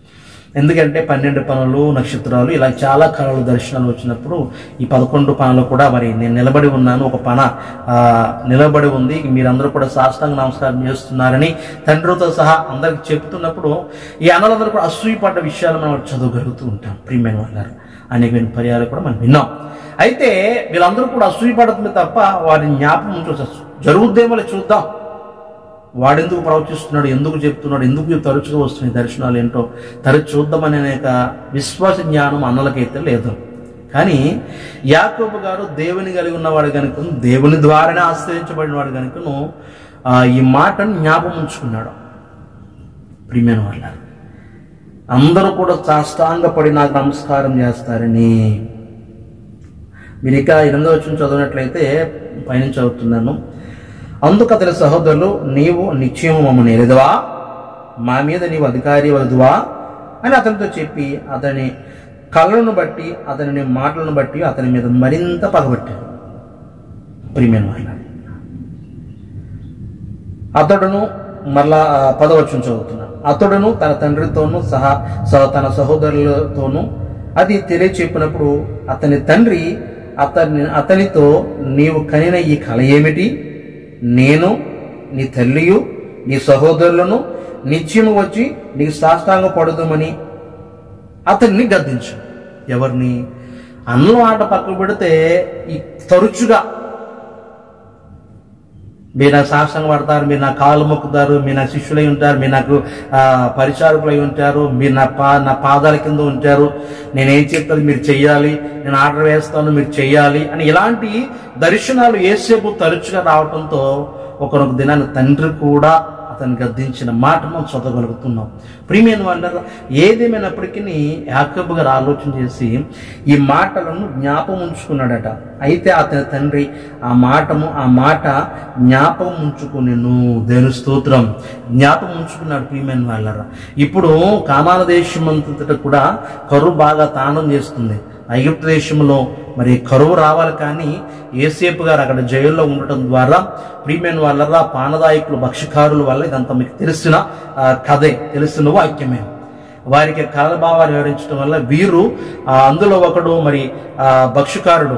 ఎందుకంటే పన్నెండు పనులు నక్షత్రాలు ఇలా చాలా కళలు దర్శనాలు వచ్చినప్పుడు ఈ పదకొండు పనులు కూడా మరి నేను నిలబడి ఉన్నాను ఒక పన ఆ, నిలబడి ఉంది మీరందరూ కూడా సాష్టాంగ నమస్కారం చేస్తున్నారని తండ్రితో సహా అందరికి చెప్తున్నప్పుడు ఈ అన్నలందరూ కూడా అసూయపడ్డ విషయాలు మనం చదవగలుగుతూ ఉంటాం ప్రియమైన వాళ్ళారు అనేక పర్యాలు కూడా మనం విన్నాం అయితే వీళ్ళందరూ కూడా అసూయపడుతుంది తప్ప వారిని జ్ఞాపకం ఉంచవచ్చు జరుగుద్దేమో లేదో చూద్దాం వాడెందుకు ప్రవచిస్తున్నాడు ఎందుకు చెప్తున్నాడు ఎందుకు తరచుగా వస్తున్నాయి దర్శనాలు ఏంటో తరచు చూద్దామనే అనేక విశ్వాస జ్ఞానం అన్నలకైతే లేదు కానీ యాకోబు గారు దేవుని కలిగి ఉన్నవాడు కనుక దేవుని ద్వారానే ఆశ్రయించబడిన వాడు కనుకను ఆ, ఈ మాటను జ్ఞాపకం ఉంచుకున్నాడు ప్రియమైన వాళ్ళ అందరూ కూడా సాష్టాంగపడి నాకు నమస్కారం చేస్తారని మీరు ఇక ఎనిమిదో వచ్చిన చదివినట్లయితే పైన చదువుతున్నాను అందుకు అతని సహోదరులు నీవు నిశ్చయం మమ్మల్ని ఎరదవా మా మీద నీవు అధికారి వలదువా అని అతనితో చెప్పి అతని కళ్ళను బట్టి అతని మాటలను బట్టి అతని మీద మరింత పగబట్టారు ప్రియమైన వాళ్ళ అతడును మరలా పదవచ్చు చదువుతున్నాను అతడును తన తండ్రితోనూ సహా సహ తన సహోదరులతోనూ అది తెలియచెప్పినప్పుడు అతని తండ్రి అతని అతనితో నీవు కనిన ఈ కళ ఏమిటి నేను నీ తల్లియు నీ సహోదరులను నిత్యము వచ్చి నీకు సాష్టాంగ పడుదామని అతన్ని గద్దించు ఎవరిని అన్నం ఆట పక్కకు పెడితే ఈ తరచుగా మీరు నాకు సాక్ష్యం పడతారు మీరు నా కాళ్ళు మొక్కుతారు మీరు నా శిష్యులై ఉంటారు మీరు నాకు ఆ, పరిచారకులై ఉంటారు మీరు నా పా నా పాదాల కింద ఉంటారు నేనేం చెప్తాను మీరు చెయ్యాలి నేను ఆర్డర్ వేస్తాను మీరు చెయ్యాలి అని ఇలాంటి దర్శనాలు ఏసేపు తరచుగా రావడంతో ఒకనొక దినాన్ని తండ్రి కూడా అతన్ని గద్దించిన మాట మనం చదవగలుగుతున్నాం ప్రియమైన వాళ్ళ ఏదేమైనప్పటికీ యాకబు గారు ఆలోచన చేసి ఈ మాటలను జ్ఞాపకం ఉంచుకున్నాడట అయితే అతని తండ్రి ఆ మాటము ఆ మాట జ్ఞాపకం ఉంచుకునేను దేని స్తోత్రం జ్ఞాపకం ఉంచుకున్నాడు ప్రియమైన వాళ్ళరా ఇప్పుడు కామాన దేశం అంతటా కూడా కరువు బాగా తాండం చేస్తుంది ఐగుప్తు దేశంలో మరి కరువు రావాలి కానీ ఏసేపు గారు అక్కడ జైల్లో ఉండటం ద్వారా ప్రియమైన వాళ్ళ పానదాయకులు భక్ష్యకారుల వల్ల ఇదంతా మీకు తెలిసిన ఆ, కథే తెలిసిన వాక్యమే వారికి కళల భావాలు వివరించడం వల్ల వీరు ఆ, అందులో ఒకడు మరి ఆ, భక్ష్యకారుడు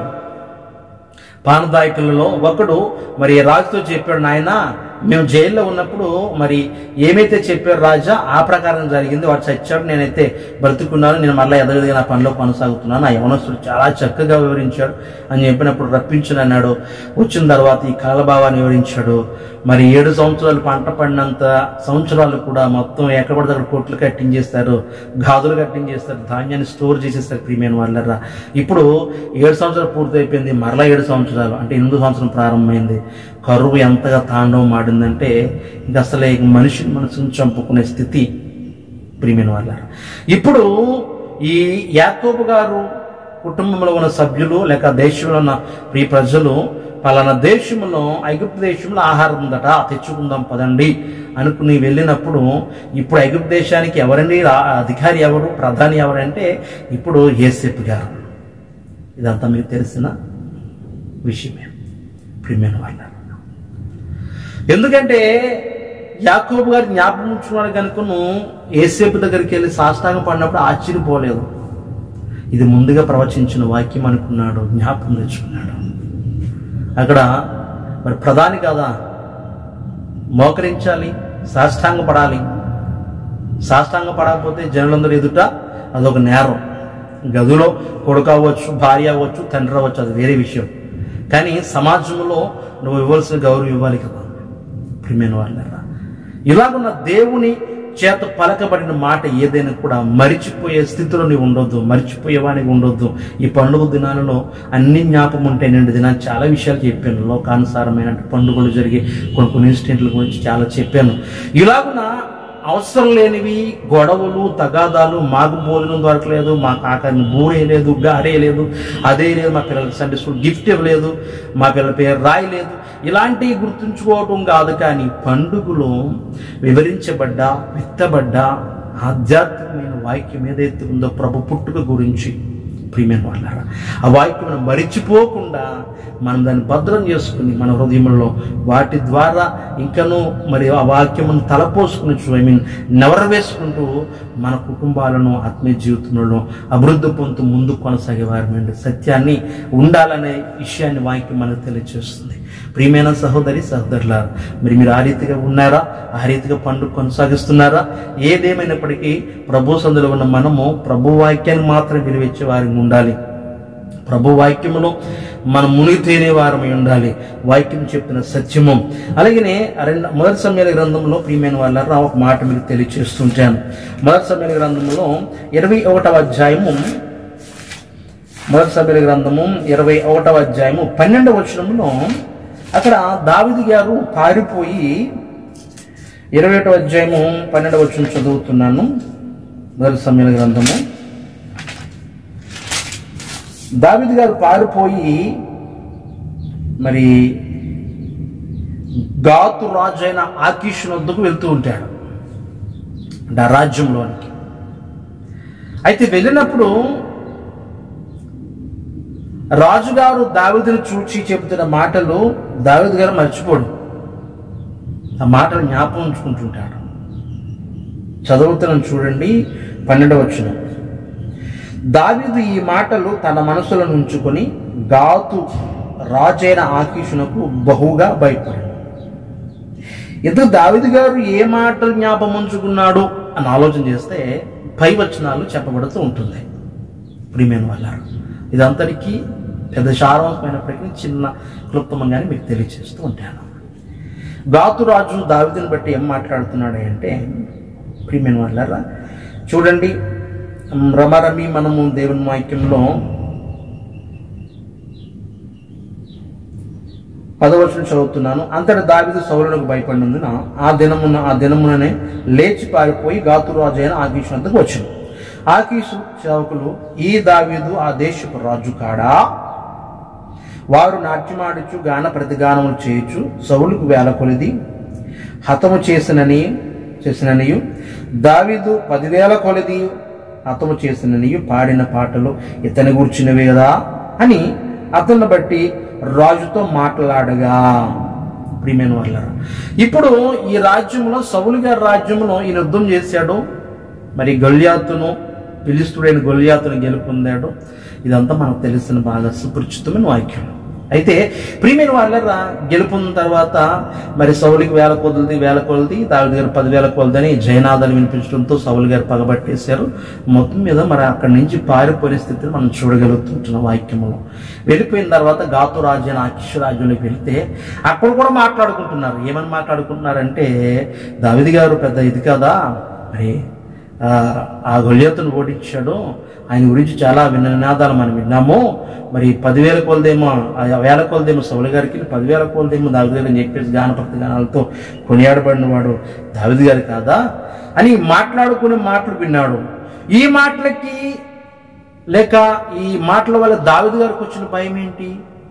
పానదాయకులలో ఒకడు మరి రాజుతో చెప్పాడు నాయన మేము జైల్లో ఉన్నప్పుడు మరి ఏమైతే చెప్పారు రాజా ఆ ప్రకారం జరిగింది వాడు చచ్చాడు నేనైతే బ్రతుకున్నాను నేను మళ్ళీ ఎదగదిగా నా పనిలో కొనసాగుతున్నాను ఆ యవనస్తుడు చాలా చక్కగా వివరించాడు అని చెప్పినప్పుడు రప్పించను అన్నాడు వచ్చిన తర్వాత ఈ కాలభావాన్ని వివరించాడు మరి ఏడు సంవత్సరాలు పంట పడినంత సంవత్సరాలు కూడా మొత్తం ఎక్కడ పడితే అక్కడ కొట్లు కట్టించేస్తారు గాజులు కట్టించేస్తారు ధాన్యాన్ని స్టోర్ చేసేస్తారు ప్రీమియం వాళ్ళరా ఇప్పుడు ఏడు సంవత్సరాలు పూర్తయిపోయింది మరలా ఏడు సంవత్సరాలు అంటే ఎనిమిది సంవత్సరం ప్రారంభమైంది కరువు ఎంతగా తాండవం ఆడిందంటే ఇంక అసలే ఇక మనిషి మనసును చంపుకునే స్థితి ప్రియమైన వాళ్ళ ఇప్పుడు ఈ యాకోబు గారు కుటుంబంలో ఉన్న సభ్యులు లేక దేశంలో ఉన్న ప్రియ ప్రజలు పలానా దేశంలో ఐగుప్తు దేశంలో ఆహారం ఉందట తెచ్చుకుందాం పదండి అనుకుని వెళ్ళినప్పుడు ఇప్పుడు ఐగుప్తు దేశానికి ఎవరండి రా- అధికారి ఎవరు ప్రధాని ఎవరంటే ఇప్పుడు ఏసేపు గారు ఇదంతా మీకు తెలిసిన విషయమే ప్రియమైన వాళ్ళ ఎందుకంటే యాకోబు గారు జ్ఞాపకం ఉంచుకున్నాడు కనుకను ఏసేపు దగ్గరికి వెళ్ళి సాష్టాంగం పడినప్పుడు ఆశ్చర్యపోలేదు ఇది ముందుగా ప్రవచించిన వాక్యం అనుకున్నాడు జ్ఞాపకం తెచ్చుకున్నాడు అక్కడ మరి ప్రధాని కదా మోకరించాలి సాష్టాంగ పడాలి సాష్టాంగ పడకపోతే జనులందరూ ఎదుట అదొక నేరం గదిలో కొడుకు అవ్వచ్చు భార్య అవ్వచ్చు తండ్రి అవ్వచ్చు అది వేరే విషయం కానీ సమాజంలో నువ్వు ఇవ్వాల్సిన గౌరవం ఇవ్వాలి కదా ప్రియమైన వాళ్ళరా ఇలాగున్న దేవుని చేత పలకబడిన మాట ఏదైనా కూడా మరిచిపోయే స్థితిలో నీవు ఉండొద్దు మరిచిపోయేవానికి ఉండొద్దు ఈ పండుగ దినాలలో అన్ని జ్ఞాపకం ఉంటాయి నేను దినాలు చాలా విషయాలు చెప్పాను లోకానుసారమైన పండుగలు జరిగే కొన్ని కొన్ని ఇన్సిడెంట్ల గురించి చాలా చెప్పాను ఇలాగున అవసరం లేనివి గొడవలు తగాదాలు మాకు భోజనం దొరకలేదు మా కాకని బూరేయలేదు గారేయలేదు అదే లేదు మా పిల్లలకి సండే స్కూల్ గిఫ్ట్ ఇవ్వలేదు మా పిల్లల పేరు రాయలేదు ఇలాంటివి గుర్తుంచుకోవటం కాదు కానీ పండుగలో వివరించబడ్డ విత్తబడ్డ ఆధ్యాత్మికమైన వాక్యం ఏదైతే ఉందో ప్రభు పుట్టుక గురించి ప్రియమైన వాళ్ళారా ఆ వాక్యం మరిచిపోకుండా మనం దాన్ని భద్రం చేసుకుని మన హృదయంలో వాటి ద్వారా ఇంకనూ మరి ఆ వాక్యమును తలపోసుకుని ఐ మీన్ నెవరవేసుకుంటూ మన కుటుంబాలను ఆత్మీయ జీవితంలో అభివృద్ధి పొందుతూ ముందుకు కొనసాగే వారి సత్యాన్ని ఉండాలనే విషయాన్ని వాక్యం మనకు తెలియజేస్తుంది ప్రియమైన సహోదరి సహోదరుల మరి మీరు ఆ రీతిగా ఉన్నారా ఆ రీతిగా పండుగ కొనసాగిస్తున్నారా ఏదేమైనప్పటికీ ప్రభు సందులో ఉన్న మనము ప్రభు వాక్యాన్ని మాత్రం విలువిచ్చే వారికి ఉండాలి ప్రభు వాక్యములో మనం మునిగి తేనే వారమై ఉండాలి వాక్యం చెప్పిన సత్యము అలాగనే రెండు మొదటి సమయాల గ్రంథంలో ప్రియమైన వాళ్ళ ఒక మాట మీకు తెలియచేస్తుంటాను మొదటి సమయాల గ్రంథంలో ఇరవై ఒకటవ అధ్యాయము మొదటి సభ్యుల గ్రంథము ఇరవై ఒకటవ అధ్యాయము పన్నెండవ వచనంలో అక్కడ దావిది గారు పారిపోయి ఇరవై ఒకటవ అధ్యాయము పన్నెండవ వచనం చదువుతున్నాను మొదటి సమ్మెల గ్రంథము దావిది గారు పారిపోయి మరి గాతు రాజు అయిన ఆకీష్ వద్దకు వెళ్తూ ఉంటాడు అంటే ఆ రాజ్యంలోనికి అయితే వెళ్ళినప్పుడు రాజుగారు దావిదిని చూచి చెబుతున్న మాటలు దావిది గారు మర్చిపోడు ఆ మాటలు జ్ఞాపకం ఉంచుకుంటుంటాడు చదువుతున్నాను చూడండి పన్నెండవ వచ్చిన దావీదు ఈ మాటలు తన మనసులో ఉంచుకొని గాతు రాజైన ఆకీషునకు బహుగా భయపడాడు ఎందుకు దావిది గారు ఏ మాటలు జ్ఞాపకం ఉంచుకున్నాడు అని ఆలోచన చేస్తే పై వచనాలు చెప్పబడుతూ ఉంటుంది ప్రియమైన వాళ్ళ ఇదంతటికీ పెద్ద సారాంశమైనప్పటికీ చిన్న క్లుప్తమంగానే మీకు తెలియజేస్తూ ఉంటాను గాతురాజు దావిదిని బట్టి ఏం మాట్లాడుతున్నాడు అంటే ప్రియమైన వాళ్ళారా చూడండి మ్, రమరమి మనము దేవుని వాక్యంలో పదవచనం చదువుతున్నాను అంతటి దావిదు సౌరులకు భయపడినందున ఆ దినమున ఆ దినముననే లేచి పారిపోయి గాతురాజు అయిన ఆకీషు వద్దకు వచ్చాను ఆకీషు సేవకులు ఈ దావీదు ఆ దేశపు రాజు కాడా వారు నాట్యమాడుచు గాన ప్రతిగానములు చేయొచ్చు సౌలుకు వేల కొలిది హతము చేసినని చేసిననియు దావీదు పదివేల కొలిది హతము చేసిననియు పాడిన పాటలు ఇతని గూర్చినవే కదా అని అతన్ని బట్టి రాజుతో మాట్లాడగా ప్రియమైన వాళ్ళ ఇప్పుడు ఈ రాజ్యంలో సౌలు గారి రాజ్యంలో ఈయన యుద్ధం చేశాడు మరి గొల్యాతును పిలిస్తుడైన గొల్యాతును గెలుపొందాడు ఇదంతా మనకు తెలిసిన బాగా సుపరిచితమైన వాక్యం అయితే ప్రియమైన వాళ్ళ గెలుపొందిన తర్వాత మరి సౌలికి వేల కొలది వేల కొలది దావిది గారు పదివేల కొలదని జయనాథాలు వినిపించడంతో సౌలు గారు పగబట్టేశారు మొత్తం మీద మరి అక్కడి నుంచి పారిపోయిన స్థితిని మనం చూడగలుగుతుంటున్నాం వాక్యంలో వెళ్ళిపోయిన తర్వాత గాతు రాజ్యం ఆకిష్ రాజ్యంలోకి వెళ్తే అక్కడ కూడా మాట్లాడుకుంటున్నారు ఏమని మాట్లాడుకుంటున్నారంటే దావిది గారు పెద్ద ఇది కదా మరి ఆ, ఆ గొల్యతను ఓడించాడు ఆయన గురించి చాలా విన్న నినాదాలు మనం విన్నాము మరి పదివేల కొలదేమో ఆ వేల కొలదేమో సౌల గారికి పదివేల కొలదేమో దావిది గారు అని చెప్పేసి గానపక్తి గానాలతో కొనియాడబడిన వాడు దావిది గారు కాదా అని మాట్లాడుకునే మాటలు విన్నాడు ఈ మాటలకి లేక ఈ మాటల వల్ల దావిది గారికి వచ్చిన భయం ఏంటి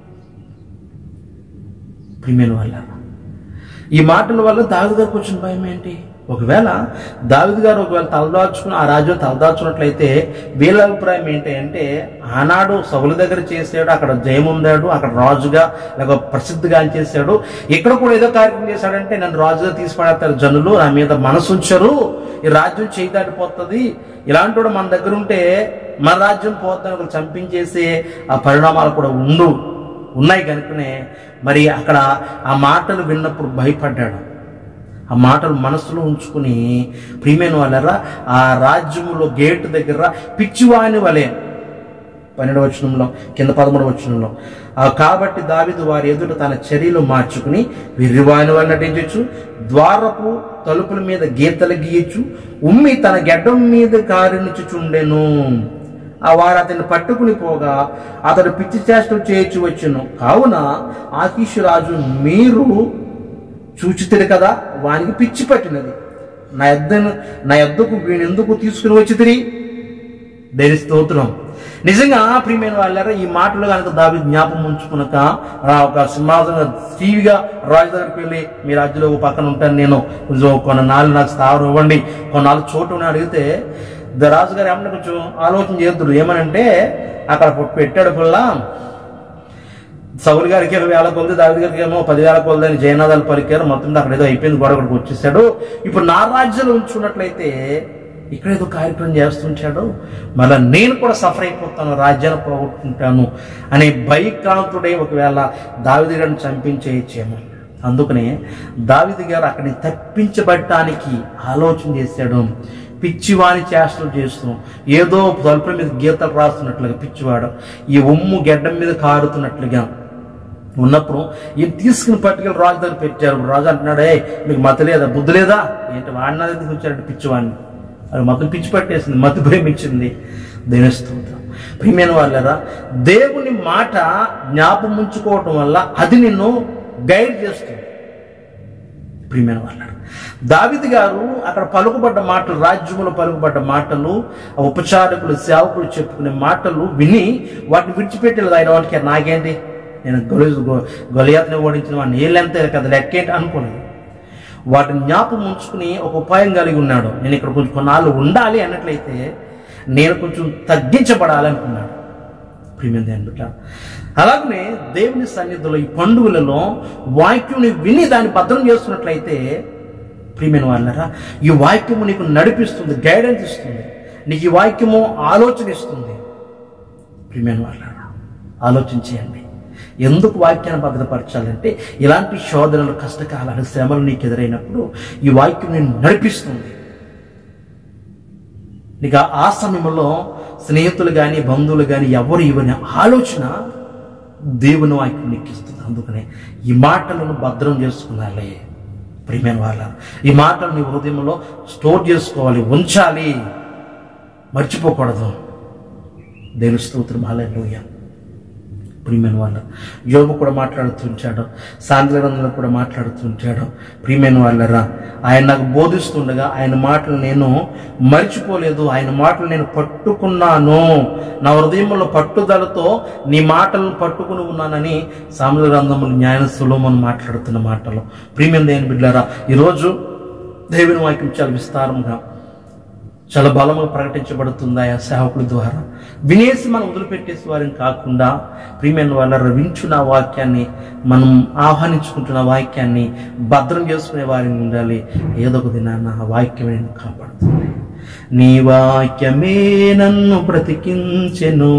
ప్రియమైన వాళ్ళ ఈ మాటల వల్ల దావిది గారికి వచ్చిన భయం ఏంటి ఒకవేళ దావిది గారు ఒకవేళ తలదాచుకుని ఆ రాజ్యం తలదాచుకున్నట్లయితే వీళ్ళ అభిప్రాయం ఏంటి అంటే ఆనాడు సవుల దగ్గర చేసాడు అక్కడ జయం ఉందాడు అక్కడ రాజుగా లేక ప్రసిద్ధిగా చేశాడు ఇక్కడ కూడా ఏదో కార్యక్రమం చేశాడంటే నన్ను రాజుగా తీసుకుపడతారు జనులు నా మీద మనసు ఉంచరు ఈ రాజ్యం చేయి దాటిపోతుంది ఇలాంటి వాడు మన దగ్గర ఉంటే మన రాజ్యం పోతాను ఒకరు చంపించేసే ఆ పరిణామాలు కూడా ఉండు ఉన్నాయి కనుకనే మరి అక్కడ ఆ మాటలు విన్నప్పుడు భయపడ్డాడు ఆ మాటలు మనసులో ఉంచుకుని ప్రియమైన వాళ్ళరా ఆ రాజ్యములో గేటు దగ్గర పిచ్చివాని వలె పన్నెండు వచనంలో కింద పదమూడు వచనంలో ఆ కాబట్టి దావిదు వారి ఎదుట తన చర్యలు మార్చుకుని విర్రివాని వల్ల నటించచ్చు ద్వారపు తలుపుల మీద గీతలు గీయచ్చు ఉమ్మి తన గెడ్డం మీద కారినిచుచుండెను ఆ వారు అతన్ని పట్టుకుని పోగా అతడు పిచ్చి చేష్టలు చేయొచ్చు వచ్చును కావున ఆకీషు రాజు మీరు చూచితిరి కదా వానికి పిచ్చి పట్టినది నా ఎద్దను నా ఎద్దకు వీని ఎందుకు తీసుకుని వచ్చి తిరిగి దేని స్తోత్రం నిజంగా ప్రియమైన వాళ్ళారా ఈ మాటలు కనుక దావి జ్ఞాపకం ఉంచుకున్నాక ఆ ఒక సింహాసన టీవీగా రాజు దగ్గరికి వెళ్ళి మీ రాజ్యంలో ఒక పక్కన ఉంటాను నేను కొంచెం కొన్నాళ్ళు నాకు స్థావరం ఇవ్వండి కొన్నాళ్ళు చోటు అని అడిగితే ద రాజుగారు ఏమన్నా కొంచెం ఆలోచన చేద్దరు ఏమనంటే అక్కడ పెట్టాడు పిల్ల సౌలు గారికి ఇరవై వేల కొలది దావిది గారికి ఏమో పదివేల కొలది అని జయనాథాలు పలికారు మొత్తం మీద అక్కడ ఏదో అయిపోయింది గొడవ అక్కడికి వచ్చేసాడు ఇప్పుడు నా రాజ్యంలో ఉంచుకున్నట్లయితే ఇక్కడ ఏదో కార్యక్రమం చేస్తుంటాడు మళ్ళీ నేను కూడా సఫర్ అయిపోతాను రాజ్యాన్ని పోగొట్టుకుంటాను అనే భయక్రాంతుడై ఒకవేళ దావిది గారిని చంపించేయచ్చేమో అందుకనే దావిది గారు అక్కడిని తప్పించబడటానికి ఆలోచన చేశాడు పిచ్చివాని చేష్టలు చేస్తూ ఏదో తలుపుల మీద గీతలు రాస్తున్నట్లుగా పిచ్చివాడు ఈ ఉమ్ము గెడ్డం మీద కారుతున్నట్లుగా ఉన్నప్పుడు ఈయన తీసుకుని పట్టుకెళ్ళి రాజు దగ్గర పెట్టారు ఇప్పుడు రాజు అంటున్నాడే మీకు మత లేదా బుద్ధి లేదా ఏంటి వాడిన దగ్గరికి వచ్చారంటే పిచ్చివాడిని అది మొత్తం పిచ్చి పట్టేసింది మతి ప్రేమించింది దేనిస్తుంది ప్రియమైన వాళ్ళరా దేవుని మాట జ్ఞాపం ఉంచుకోవటం వల్ల అది నిన్ను గైడ్ చేస్తుంది ప్రియమైన వాళ్ళ దావిది గారు అక్కడ పలుకుబడ్డ మాటలు రాజ్యములో పలుకుబడ్డ మాటలు ఆ ఉపచారకులు సేవకులు చెప్పుకునే మాటలు విని వాటిని విడిచిపెట్టలేదు ఆయన వాటికి నాకేంటి నేను గొలి గొలియాతని ఓడించిన వాడిని ఏళ్ళంతే కదా లెక్కేంటి అనుకోలేదు వాటిని జ్ఞాపం ఉంచుకుని ఒక ఉపాయం కలిగి ఉన్నాడు నేను ఇక్కడ కొంచెం కొన్నాళ్ళు ఉండాలి అన్నట్లయితే నేను కొంచెం తగ్గించబడాలి అనుకున్నాడు ప్రియమైన దేవుని బిడ్డ అలాగనే దేవుని సన్నిధిలో ఈ పండుగలలో వాక్యుని విని దాన్ని భద్రం చేస్తున్నట్లయితే ప్రియమైన వాళ్ళరా ఈ వాక్యము నీకు నడిపిస్తుంది గైడెన్స్ ఇస్తుంది నీకు ఈ వాక్యము ఆలోచన ఇస్తుంది ప్రియమైన వాళ్ళరా ఆలోచించేయండి ఎందుకు వాక్యాన్ని భద్రపరచాలంటే ఇలాంటి శోధనలు కష్టకాలాలు శ్రమలు నీకు ఎదురైనప్పుడు ఈ వాక్యం నేను నడిపిస్తుంది నీకు ఆ- ఆ సమయంలో స్నేహితులు కానీ బంధువులు కానీ ఎవరు ఇవని ఆలోచన దేవుని వాక్యం నీకిస్తుంది అందుకనే ఈ మాటలను భద్రం చేసుకున్నాలే ప్రియమైన వాళ్ళ ఈ మాటలు నీ హృదయంలో స్టోర్ చేసుకోవాలి ఉంచాలి మర్చిపోకూడదు దేవుని స్తోత్రం హల్లెలూయా ప్రియమైన వాళ్ళ యోగు కూడా మాట్లాడుతుంటాడు సాంద్రంలో కూడా మాట్లాడుతుంటాడు ప్రియమైన వాళ్ళరా ఆయన నాకు బోధిస్తుండగా ఆయన మాటలు నేను మర్చిపోలేదు ఆయన మాటలు నేను పట్టుకున్నాను నా హృదయంలో పట్టుదలతో నీ మాటలను పట్టుకుని ఉన్నానని సాముల గ్రంథములు న్యాయ సులోమని మాట్లాడుతున్న మాటలు ప్రియమైన దేని బిడ్డారా ఈరోజు దేవుని వాక్యం చాలా విస్తారంగా చాలా బలముగా ప్రకటించబడుతుంది ఆ సేవకుల ద్వారా వినేసి మనం వదిలిపెట్టేసి వారిని కాకుండా ప్రియమైన వాళ్ళ వించున్న వాక్యాన్ని మనం ఆహ్వానించుకుంటున్న వాక్యాన్ని భద్రం చేసుకునే వారిని ఉండాలి ఏదో ఒక దినాన్న ఆ వాక్యం నేను కాపాడుతుంది నీ వాక్యమే నన్ను బ్రతికించెను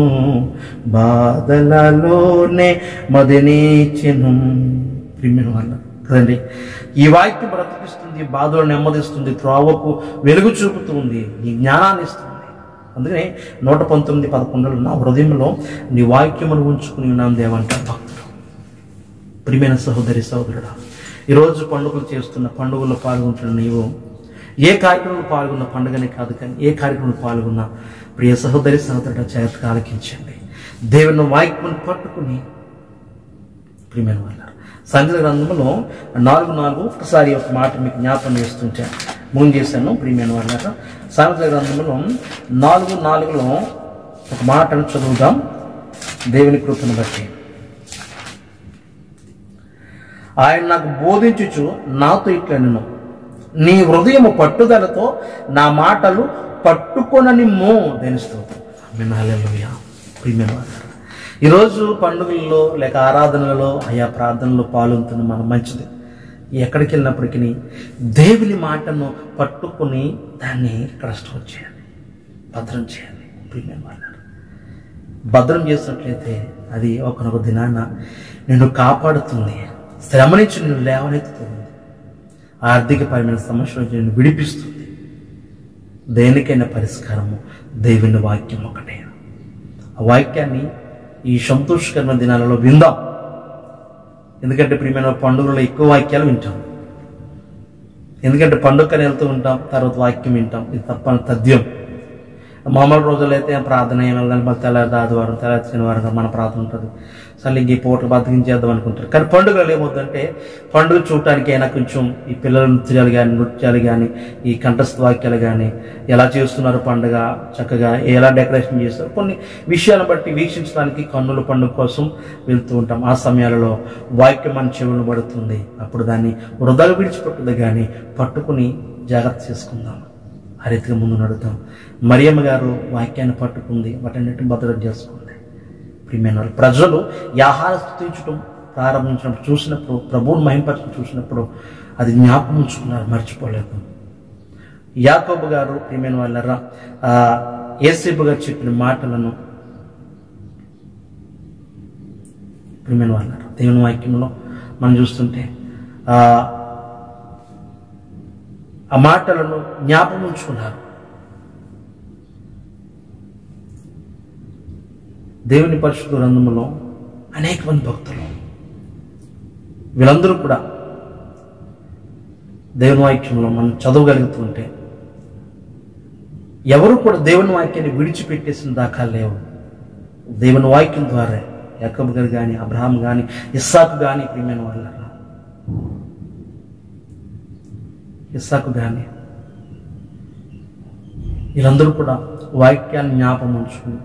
బాధలలోనే మదినేచెను ప్రియమైన వాళ్ళ కదండి ఈ వాక్యం బ్రతికిస్తుంది బాధలు నెమ్మదిస్తుంది త్రోవకు వెలుగు చూపుతుంది నీ జ్ఞానాన్ని ఇస్తుంది అందుకనే నూట పంతొమ్మిది పదకొండులో నా హృదయంలో నీ వాక్యమును ఉంచుకుని ఉన్నాను దేవంట భక్తుడు ప్రియమైన సహోదరి సహోదరుడా ఈరోజు పండుగలు చేస్తున్న పండుగల్లో పాల్గొంటున్న నీవు ఏ కార్యక్రమంలో పాల్గొన్న పండుగనే కాదు కానీ ఏ కార్యక్రమంలో పాల్గొన్నా ప్రియ సహోదరి సహోదరుడ చేతగా ఆలకించండి దేవుని వాక్యమును పట్టుకుని ప్రియమైన వాళ్ళ సంగీత గ్రంథంలో నాలుగు నాలుగు ఒకసారి ఒక మాట మీకు జ్ఞాపకం చేస్తుంటే మూన్ చేశాను ప్రియమైన వాళ్ళ సంగీత గ్రంథంలో నాలుగు నాలుగులో ఒక మాటను చదువుదాం దేవుని కృపను బట్టి ఆయన నాకు బోధించుచు నాతో ఇట్లా నేను నీ హృదయము పట్టుదలతో నా మాటలు పట్టుకొనని మో దేనిస్తూ ప్రియమైన వాళ్ళ ఈరోజు పండుగల్లో లేక ఆరాధనలలో ఆయా ప్రార్థనలో పాల్గొంటున్న మనం మంచిది ఎక్కడికి వెళ్ళినప్పటికీ దేవుని మాటను పట్టుకుని దాన్ని ఇక్కడ స్టోర్ చేయాలి భద్రం చేయాలి ప్రియమైన వాళ్ళ భద్రం చేసినట్లయితే అది ఒకనొక దినాన నిన్ను కాపాడుతుంది శ్రమ నుంచి నిన్ను లేవనెత్తుతుంది ఆర్థికపరమైన సమస్యల నుంచి నిన్ను విడిపిస్తుంది దేనికైనా పరిష్కారము దేవుని వాక్యం ఒకటే ఆ వాక్యాన్ని ఈ సంతోషకరమైన దినాలలో విందాం ఎందుకంటే ప్రియమైన పండుగలలో ఎక్కువ వాక్యాలు వింటాం ఎందుకంటే పండుగని వెళ్తూ ఉంటాం తర్వాత వాక్యం వింటాం ఇది తప్పని తథ్యం మామూలు రోజులైతే ప్రార్థన ఏం వెళ్ళాలి మళ్ళీ తెల్లారి ఆదివారం తెల్లారి శనివారం మన ప్రార్థన ఉంటుంది అసలు ఇంక ఈ పూటలు బతికించేద్దాం అనుకుంటారు కానీ పండుగలు ఏమవుతుందంటే పండుగ చూడటానికి అయినా కొంచెం ఈ పిల్లల నృత్యాలు కానీ నృత్యాలు కానీ ఈ కంఠస్థ వాక్యాలు కానీ ఎలా చేస్తున్నారు పండుగ చక్కగా ఎలా డెకరేషన్ చేస్తారు కొన్ని విషయాలను బట్టి వీక్షించడానికి కన్నుల పండుగ కోసం వెళ్తూ ఉంటాం ఆ సమయాలలో వాక్యం మన చెవులను పడుతుంది అప్పుడు దాన్ని వృధాలు విడిచిపెట్టదు కానీ పట్టుకుని జాగ్రత్త చేసుకుందాం ఆ రీతిగా ముందు నడుద్దాం మరియమ్మ గారు వాక్యాన్ని పట్టుకుంది వాటన్నిటిని భద్రత చేసుకుంది ప్రియమైన వాళ్ళు ప్రజలు ఈ ఆహార స్థుతించడం ప్రారంభించినప్పుడు చూసినప్పుడు ప్రభువుని మహింపరచడం చూసినప్పుడు అది జ్ఞాపకం ఉంచుకున్నారు మర్చిపోలేదు యాకోబు గారు ప్రియమైన వాళ్ళరా ఆ, ఏసేపు గారు చెప్పిన మాటలను ప్రియమైన వాళ్ళరా దేవుని వాక్యంలో మనం చూస్తుంటే ఆ ఆ మాటలను జ్ఞాపకం ఉంచుకున్నారు దేవుని పరిశుద్ధ గ్రంథములో అనేక మంది భక్తులు వీళ్ళందరూ కూడా దేవుని వాక్యంలో మనం చదవగలుగుతుంటే ఎవరు కూడా దేవుని వాక్యాన్ని విడిచిపెట్టేసిన దాఖలు లేవు దేవుని వాక్యం ద్వారా యాకబ్ గారు కానీ అబ్రహాం కానీ ఇస్సాకు కానీ ప్రియమైన వాళ్ళ ఇస్సాకు కానీ వీళ్ళందరూ కూడా వాక్యాన్ని జ్ఞాపకం ఉంచుకుని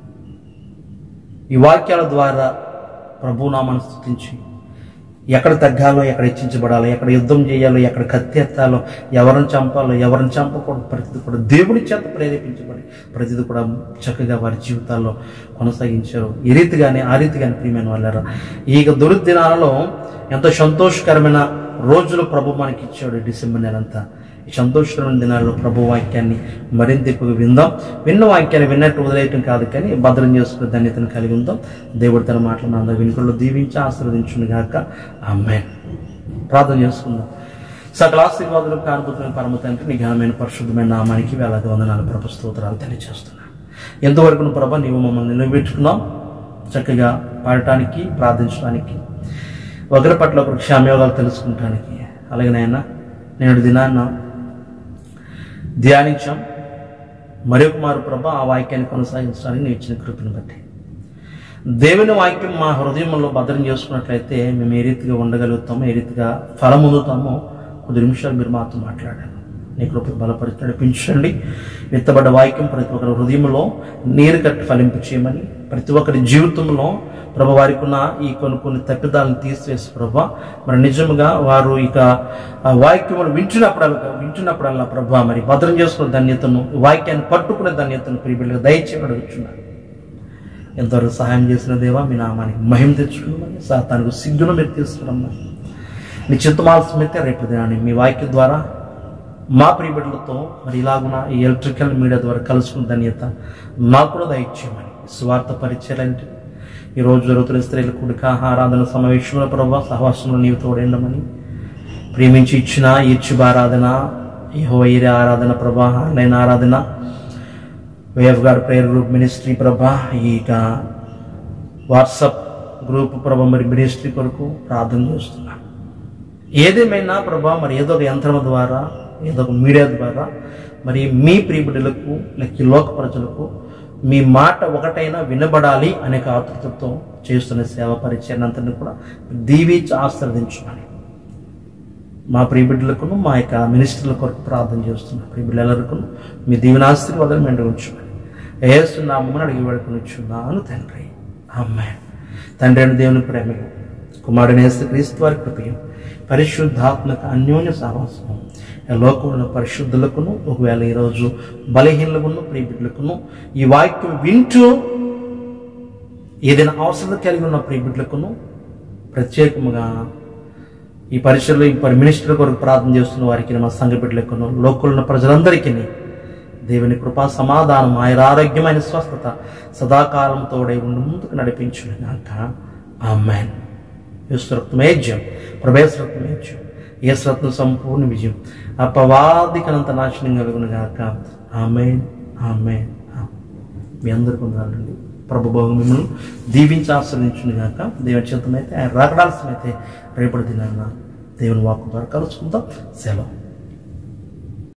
ఈ వాక్యాల ద్వారా ప్రభునామాన్ని స్థుతించి ఎక్కడ తగ్గాలో ఎక్కడ హెచ్చించబడాలో ఎక్కడ యుద్ధం చేయాలో ఎక్కడ కత్తి ఎత్తాలో ఎవరిని చంపాలో ఎవరిని చంపకూడదు ప్రతిది కూడా దేవుని చేత ప్రేరేపించబడి ప్రతిది కూడా చక్కగా వారి జీవితాల్లో కొనసాగించారు ఈ రీతిగానే ఆ రీతిగానే ప్రియమైన వాళ్ళారా ఈ దుర్దినాలలో ఎంతో సంతోషకరమైన రోజులు ప్రభు మనకి ఇచ్చాడు డిసెంబర్ నెలంతా ఈ సంతోషకరమైన దినాల్లో ప్రభు వాక్యాన్ని మరింత ఎక్కువగా విందాం విన్న వాక్యాన్ని విన్నట్టు వదిలేయటం కాదు కానీ భద్రం చేసుకునే ధన్యతను కలిగి ఉందాం దేవుడు తన మాటలను అందరూ వినుకల్లో దీవించి ఆశీర్వదించును గాక అమ్మాయి ప్రార్థన చేసుకుందాం సకల ఆశీర్వాదాలు కానుభూతమైన పరమ తండ్రి నీ ఘనమైన పరిశుద్ధమైన నామానికి వేలాది వందనాలు ప్రభు స్తోత్రాలు తెలియజేస్తున్నాను ఎంతవరకు నువ్వు ప్రభ నీవు మమ్మల్ని నిలబెట్టుకున్నాం చక్కగా పాడటానికి ప్రార్థించడానికి ఒకరి పట్ల ఒకరి క్షామయోగాలు తెలుసుకుంటానికి అలాగే నాయన నేడు దినాన్న ధ్యానించాం మరొక మారు ప్రభ ఆ వాక్యాన్ని కొనసాగించడానికి నేను ఇచ్చిన కృపను బట్టి దేవుని వాక్యం మా హృదయంలో భద్రం చేసుకున్నట్లయితే మేము ఏ రీతిగా ఉండగలుగుతామో ఏ రీతిగా ఫలం పొందుతామో కొద్ది నిమిషాలు మీరు మాతో మాట్లాడారు నీ కృప బలపరిచి నడిపించండి విత్తబడ్డ వాక్యం ప్రతి ఒక్కరి హృదయంలో నీరు కట్టి ఫలింపు చేయమని ప్రతి ఒక్కరి జీవితంలో ప్రభు వారికి ఉన్న ఈ కొన్ని కొన్ని తప్పిదాలను తీసివేసి ప్రభా మరి నిజంగా వారు ఇక ఆ వాక్యములు వింటున్నప్పుడల్లా వింటున్నప్పుడల్లా ప్రభా మరి భద్రం చేసుకునే ధన్యతను ఈ వాక్యాన్ని పట్టుకునే ధన్యతను ప్రియబిడ్డగా దయచేయమని అడుగుతున్నాను ఎంతవరకు సహాయం చేసిన దేవా మీ నామానికి మహిమ తెచ్చుకున్నామని సాతానికి సిగ్గును మీరు తీసుకురమ్మని నీ చిత్తమాల్సమైతే రేపు దినాన్ని మీ వాక్యం ద్వారా మా ప్రియబిడ్డలతో మరి ఇలాగున ఈ ఎలక్ట్రికల్ మీడియా ద్వారా కలుసుకున్న ధన్యత మాకు కూడా దయచేయమని స్వార్థ పరిచయాలంటే ఈ రోజు జరుగుతున్న స్త్రీల కుడిక ఆరాధన సమావేశంలో ప్రభావ సహవాసంలో నీవు తోడేండమని ప్రేమించి ఇచ్చిన ఈర్చిబ ఆరాధన యెహోవా ఆరాధన ప్రభా ఆన్లైన్ ఆరాధన వేవ్ God prayer group ministry Prabha ఇక వాట్సాప్ గ్రూప్ ప్రభ మరి మినిస్ట్రీ కొరకు ప్రార్థన చేస్తున్నాను ఏదేమైనా ప్రభా మరి ఏదో ఒక యంత్రం ద్వారా ఏదో ఒక మీడియా ద్వారా మరి మీ ప్రియబిడ్డలకు లేక ఈ లోక ప్రజలకు మీ మాట ఒకటైనా వినబడాలి అనే ఆతృతతో చేస్తున్న సేవ పరిచయం అంతని కూడా దీవించి ఆశ్రవదించమని మా ప్రియబిడ్డలకును మా యొక్క మినిస్టర్ల కొరకు ప్రార్థన చేస్తున్న ప్రియబిడ్డలకు మీ దీవెనాశీర్వాదాలు మెండు ఉంచుమని ఏస్తున్నామని అడిగి వేడుకొనిచ్చున్నాను తండ్రి అమ్మాయి తండ్రి అని దేవుని ప్రేమలు కుమారుని యేసు క్రీస్తు వారి కృపయం పరిశుద్ధాత్మక అన్యోన్య సహవాసము ఈ లోకంలో పరిశుద్ధులకును ఒకవేళ ఈరోజు బలహీనలకును ప్రియబిడ్డలకును ఈ వాక్యం వింటూ ఏదైనా అవసరం కలిగి ఉన్న ప్రియబిడ్డలకును ప్రత్యేకముగా ఈ పరిచయలో ఈ పరి మినిస్టర్ కొరకు ప్రార్థన చేస్తున్న వారికి మా సంఘ బిడ్డలకును లోకల్ ఉన్న ప్రజలందరికీ దేవుని కృపా సమాధానం ఆయన ఆరోగ్యమైన స్వస్థత సదాకాలం తోడై ఉండి ముందుకు నడిపించును గాక ఆమెన్ యేసురత్నమేజ్యం ప్రభేశ్వరత్నమేజ్యం యేసురత్న సంపూర్ణ విజయం అపవాదికనంత నాశనం కలుగును గాక ఆమెన్ ఆమెన్ మీ అందరికీ ఉండాలండి ప్రభు భోగం మిమ్మల్ని దీవించి ఆశ్రయించును గాక దేవుని చిత్తమైతే ఆయన రాకడాల్సినైతే రేపటి దినాన్న దేవుని వాక్కు ద్వారా కలుసుకుందాం సెలవు